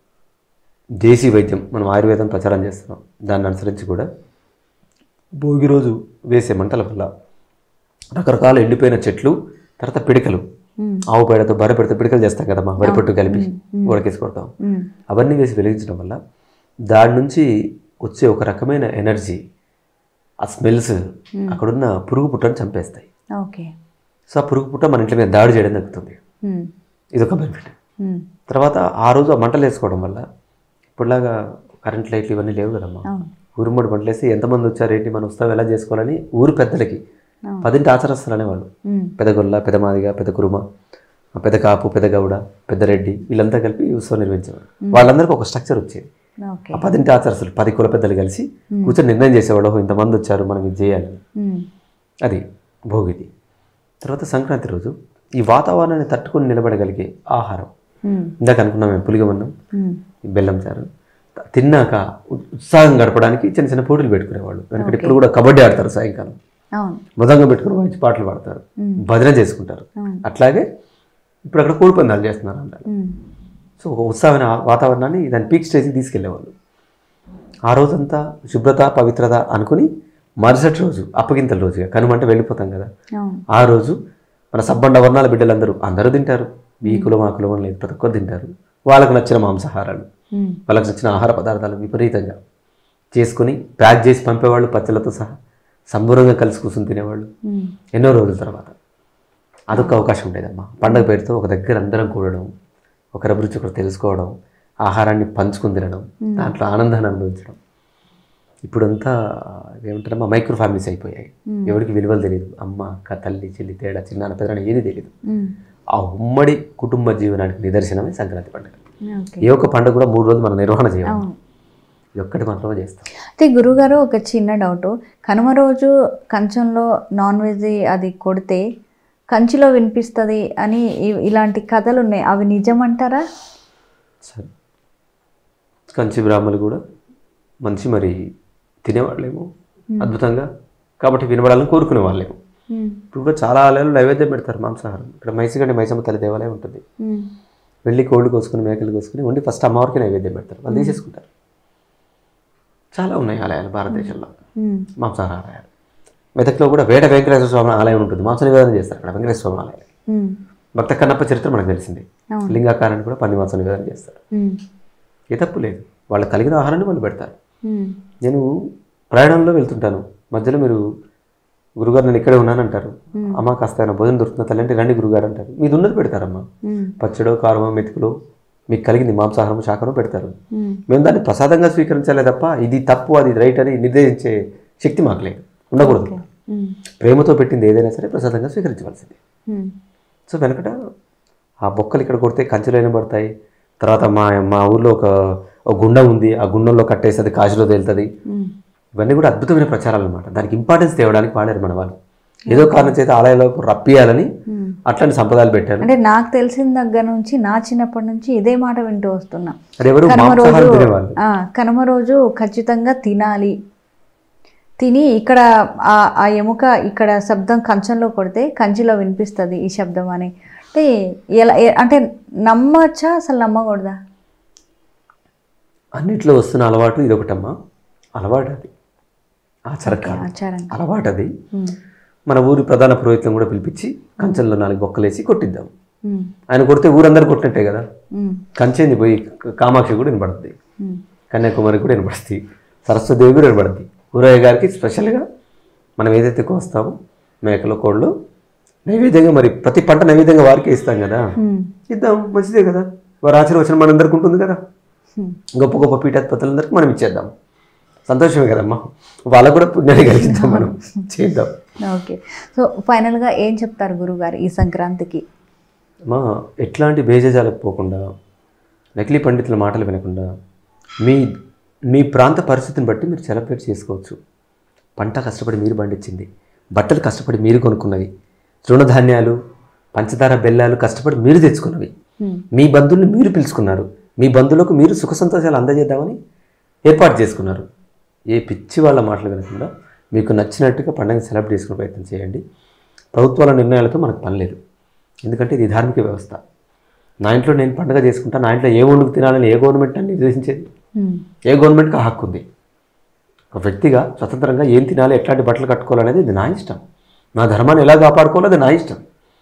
దేశీ వైద్యం మనం ఆయుర్వేదం ప్రచారం చేస్తున్నాం దాన్ని అనుసరించి కూడా భోగి రోజు వేసే మంటల వల్ల రకరకాల ఎండిపోయిన చెట్లు తర్వాత పిడికలు మ్మ్. ఆవు పేడతో బర్రె పెడితే పిడికలు చేస్తాం కదమ్మా వరి పొట్టు కలిపి ఉడకేసి కొడతాం మ్మ్. అవన్నీ వేసి వెలిగించడం వల్ల దాని నుంచి వచ్చే ఒక రకమైన ఎనర్జీ ఆ స్మెల్స్ అక్కడున్న పురుగు పుట్టని చంపేస్తాయి ఓకే సో ఆ పురుగు పుట్ట మన ఇంటి మీద దాడి చేయడం తగ్గుతుంది మ్మ్. ఇదొక బెనిఫిట్ మ్మ్. తర్వాత ఆ రోజు ఆ మంటలు వేసుకోవడం వల్ల ఇప్పుడులాగా కరెంట్ లైట్లు ఇవన్నీ లేవు కదమ్మా అవును ఊరుమ్మడి మంటలు వేసి ఎంతమంది వచ్చారు ఏంటి మన ఉత్సవం ఎలా చేసుకోవాలని ఊరు పెద్దలకి అవును. పదింటి ఆచరిస్తారు అనేవాళ్ళు మ్మ్. పెద్ద గొల్ల పెద్ద మాదిగ పెద్ద కురుమ పెద్ద కాపు పెద్ద గౌడ పెద్ద రెడ్డి వీళ్ళంతా కలిపి ఈ ఉత్సవం నిర్వహించేవారు వాళ్ళందరికీ ఒక స్ట్రక్చర్ వచ్చేది ఓకే ఆ పదింటి ఆచరస్తులు పది కుల పెద్దలు కలిసి కూర్చొని నిర్ణయం చేసేవాళ్ళు "ఓహో, ఇంతమంది వచ్చారు మనం ఇది చేయాలి మ్మ్. అది భోగిది తర్వాత సంక్రాంతి రోజు ఈ వాతావరణాన్ని తట్టుకొని నిలబడగలిగే ఆహారం మ్మ్. ఇందాక అనుకున్నాం మేము పులిగమన్నం మ్మ్. ఈ బెల్లం చారు త- తిన్నాక ఉ- ఉత్సాహం గడపడానికి చిన్న చిన్న పోటీలు పెట్టుకునేవాళ్ళు వెనకటి ఇప్పుడు కూడా కబడ్డీ ఆడతారు సాయంకాలం అవును మృదంగం పెట్టుకుని మంచి పాటలు పాడతారు భజన చేసుకుంటారు అవును అట్లాగే ఇప్పుడు అక్కడ కోడి పందాలు చేస్తున్నారు అన్నారు మ్మ్. సో ఒక ఉత్సాహమైన వాతావరణాన్ని దాని పీక్ స్టేజ్కి తీసుకెళ్లేవాళ్ళు ఆ రోజంతా శుభ్రత పవిత్రత అనుకుని మరుసటి రోజు అప్పగింతల రోజుగా కనుమంటే వెళ్ళిపోతాం కదా అవును ఆ రోజు మన సబ్బండ వర్ణాల బిడ్డలందరూ అందరూ తింటారు ఈ కులం ఆ కులం అని లేదు ప్రతి ఒక్కరు తింటారు వాళ్ళకు నచ్చిన మాంసాహారాలు మ్మ్. వాళ్ళకి నచ్చిన ఆహార పదార్థాలు విపరీతంగా చేసుకొని ప్యాక్ చేసి పంపేవాళ్ళు పచ్చళ్ళతో సహా సంబూరంగా కలిసి కూర్చొని తినేవాళ్ళు మ్మ్. ఎన్నో రోజుల తర్వాత అదొక అవకాశం ఉండేదమ్మా పండగ పేరుతో ఒక దగ్గర అందరం కూడడం ఒకరి అభిరుచి ఒకరు తెలుసుకోవడం ఆహారాన్ని పంచుకుని తినడం దాంట్లో ఆనందాన్ని అనుభవించడం ఇప్పుడంతా ఏమంటారమ్మా మైక్రో ఫ్యామిలీస్ అయిపోయాయి ఎవరికి విలువలు తెలియదు అమ్మ అక్క తల్లి చెల్లి తేడా చిన్న పెద్దన ఏది తెలియదు ఉమ్. ఆ ఉమ్మడి కుటుంబ జీవనానికి నిదర్శనమే సంక్రాంతి పండుగ ఓకే ఏ ఒక్క పండుగ కూడా మూడు రోజులు మనం నిర్వహణ చేయాలి అవును ఇది ఒక్కటి మాత్రమే చేస్తాం అయితే గురుగారు ఒక చిన్న డౌట్ కనుమ రోజు కంచంలో నాన్ వెజ్ అది కొడితే కంచిలో వినిపిస్తుంది అని ఇ- ఇలాంటి కథలు ఉన్నాయి అవి నిజమంటారా సరే కంచి బ్రాహ్మణులు కూడా మంచి మరి తినేవాళ్ళేమో అద్భుతంగా కాబట్టి వినబడాలని కోరుకునే వాళ్ళేమో ఉమ్. ఇప్పుడు కూడా చాలా ఆలయాలు నైవేద్యం పెడతారు మాంసాహారం ఇక్కడ మైసిగండి మైసమ్మ తల్లి దేవాలయం ఉంటుంది ఉమ్. వెళ్ళి కోళ్ళు కోసుకుని మేకలు కోసుకుని వండి ఫస్ట్ అమ్మవారికి నైవేద్యం పెడతారు వాళ్ళు తీసేసుకుంటారు చాలా ఉన్నాయి ఆలయాలు భారతదేశంలో ఉమ్. మాంసాహార ఆలయాలు మెదక్లో కూడా వేట వెంకటేశ్వర స్వామి ఆలయం ఉంటుంది మాంస నివేదన చేస్తారు అక్కడ వెంకటేశ్వర స్వామి ఆలయం ఉమ్. భక్త కన్నప్ప చరిత్ర మనకు తెలిసింది అవును. లింగాకారాన్ని కూడా పంది మాంస నివేదన చేస్తారు ఉమ్. ఏ తప్పు లేదు వాళ్ళు కలిగిన ఆహారాన్ని వాళ్ళు పెడతారు ఉమ్. నేను ప్రయాణంలో వెళ్తుంటాను మధ్యలో మీరు గురుగారు నేను ఇక్కడే ఉన్నాను అంటారు అమ్మ కాస్త ఏమైనా భోజనం దొరుకుతున్న తల్లి అంటే రండి గురుగారు అంటారు మీది ఉన్నది పెడతారమ్మా ఉమ్. పచ్చడో కారమో మెతుకులో మీకు కలిగింది మాంసాహారం శాఖను పెడతారు ఉమ్. మేము దాన్ని ప్రసాదంగా స్వీకరించాలే తప్ప ఇది తప్పు అది రైట్ అని నిర్దేశించే శక్తి మాకు లేదు ఉండకూడదు ఉమ్. ప్రేమతో పెట్టింది ఏదైనా సరే ప్రసాదంగా స్వీకరించవలసింది ఉమ్. సో వెనకట ఆ బొక్కలు ఇక్కడ కొడితే కంచెలు వినబడతాయి తర్వాత మా మా ఊర్లో ఒక ఒక గుండం ఉంది ఆ గుండంలో కట్టేసి అది కాశీలో తేలుతుంది ఉమ్. ఇవన్నీ కూడా అద్భుతమైన ప్రచారాలు అనమాట దానికి ఇంపార్టెన్స్ తేవడానికి వాడారు మన వాళ్ళు ఏదో కారణం చేత ఆలయంలో రప్పియాలని ఉమ్. అట్లాంటి సంప్రదాయాలు పెట్టారు అంటే నాకు తెలిసిన దగ్గర నుంచి నా చిన్నప్పటి నుంచి ఇదే మాట వింటూ వస్తున్నా అది ఎవరు కనుమ మాంసాహారం రోజు తినేవాళ్ళు ఆ, కనుమ రోజు ఖచ్చితంగా తినాలి తిని ఇక్కడ ఆ ఆ ఎముక ఇక్కడ శబ్దం కంచంలో కొడితే కంచిలో వినిపిస్తుంది ఈ శబ్దం అని అంటే ఎలా ఏ- అంటే నమ్మచ్చా అసలు నమ్మకూడదా అన్నిట్లో వస్తున్న అలవాటు ఇది ఒకటమ్మా అలవాటు అది ఆచారం కాదు ఆచారం అలవాటు అది ఉమ్, మన ఊరి ప్రధాన పురోహితులను కూడా పిలిపించి కంచెంలో నాలుగు బొక్కలేసి కొట్టిద్దాం ఉమ్, ఆయన కొడితే ఊరందరూ కొట్టినట్టే కదా ఉమ్, కంచెంది పోయి కామాక్షి కూడా వినపడుతుంది ఉమ్, కన్యాకుమారి కూడా వినపడుతుంది సరస్వతిదేవి కూడా వినపడుతుంది ఊరయ్య గారికి స్పెషల్గా మనం ఏదైతే కోస్తామో మేకలు కోళ్ళు నైవేద్యంగా మరి ప్రతి పంట నైవేద్యంగా వారికే ఇస్తాం కదా ఉమ్, ఇద్దాం మంచిదే కదా వారి ఆశీర్వచనం మనందరికి ఉంటుంది కదా ఉమ్. గొప్ప గొప్ప పీఠాధిపతులందరికీ మనం ఇచ్చేద్దాం సంతోషమే కదమ్మా వాళ్ళకు కూడా పుణ్యాన్ని కలిగిద్దాం మనం చేద్దాం ఓకే సో ఫైనల్గా ఏం చెప్తారు గురుగారు ఈ సంక్రాంతికి మా ఎట్లాంటి బేజాలకు పోకుండా నకిలీ పండితుల మాటలు వినకుండా మీ మీ ప్రాంత పరిస్థితిని బట్టి మీరు సెలబ్రేట్ చేసుకోవచ్చు పంట కష్టపడి మీరు పండించింది బట్టలు కష్టపడి మీరు కొనుక్కున్నవి తృణధాన్యాలు పంచదార బెల్లాలు కష్టపడి మీరు తెచ్చుకున్నవి ఉమ్, మీ బంధువుల్ని మీరు పిలుచుకున్నారు మీ బంధువులకు మీరు సుఖ సంతోషాలు అందజేద్దామని ఏర్పాటు చేసుకున్నారు ఏ పిచ్చి వాళ్ళ మాటలు వినకుండా మీకు నచ్చినట్టుగా పండుగ సెలబ్రేట్ చేసుకునే ప్రయత్నం చేయండి ప్రభుత్వాల నిర్ణయాలతో మనకు పని లేదు ఎందుకంటే ఇది ధార్మిక వ్యవస్థ నా ఇంట్లో నేను పండుగ చేసుకుంటా నా ఇంట్లో ఏ వండుకు తినాలని ఏ గవర్నమెంట్ అని నిర్దేశించేది ఉమ్, ఏ గవర్నమెంట్కి ఆ హక్కు ఉంది ఒక వ్యక్తిగా స్వతంత్రంగా ఏం తినాలి ఎట్లాంటి బట్టలు కట్టుకోవాలనేది ఇది నా ఇష్టం నా ధర్మాన్ని ఎలా కాపాడుకోవాలో అది నా ఇష్టం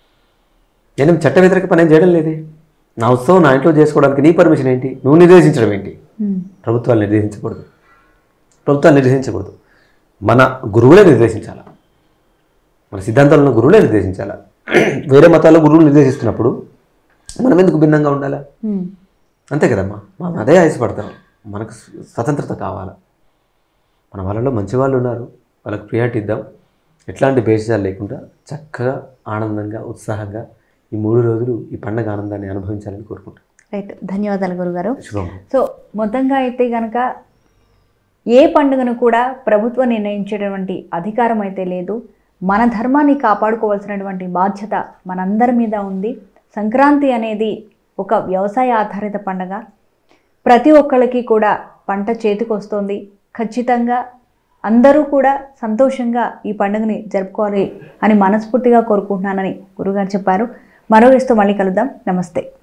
నేను చట్ట వ్యతిరేక పని ఏం చేయడం లేదే నా ఉత్సవం నా ఇంట్లో చేసుకోవడానికి నీ పర్మిషన్ ఏంటి నువ్వు నిర్దేశించడం ఏంటి ఉమ్, ప్రభుత్వాలు నిర్దేశించకూడదు ప్రభుత్వాలు నిర్దేశించకూడదు మన గురువులే నిర్దేశించాలా మన సిద్ధాంతాలను గురువులే నిర్దేశించాలా వేరే మతాల్లో గురువులు నిర్దేశిస్తున్నప్పుడు మనం ఎందుకు భిన్నంగా ఉండాలా ఉమ్. అంతే కదమ్మా మనం అదే ఆశపడతాం మనకు స్వ- స్వతంత్రత కావాలా మన వాళ్ళలో మంచి వాళ్ళు ఉన్నారు వాళ్ళకి ప్రియారిటీ ఇద్దాం ఎట్లాంటి భేషజాలు లేకుండా చక్కగా ఆనందంగా ఉత్సాహంగా ఈ మూడు రోజులు ఈ పండగ ఆనందాన్ని అనుభవించాలని కోరుకుంటాను రైట్ ధన్యవాదాలు గురుగారు శుభం సో మొత్తంగా అయితే కనుక ఏ పండుగను కూడా ప్రభుత్వం నిర్ణయించేటటువంటి అధికారం అయితే లేదు మన ధర్మాన్ని కాపాడుకోవాల్సినటువంటి బాధ్యత మనందరి మీద ఉంది సంక్రాంతి అనేది ఒక వ్యవసాయ ఆధారిత పండుగ ప్రతి ఒక్కళ్ళకి కూడా పంట చేతికి వస్తుంది ఖచ్చితంగా అందరూ కూడా సంతోషంగా ఈ పండుగని జరుపుకోవాలి అని మనస్ఫూర్తిగా కోరుకుంటున్నానని గురుగారు చెప్పారు మరో వేస్తూ మళ్ళీ కలుద్దాం నమస్తే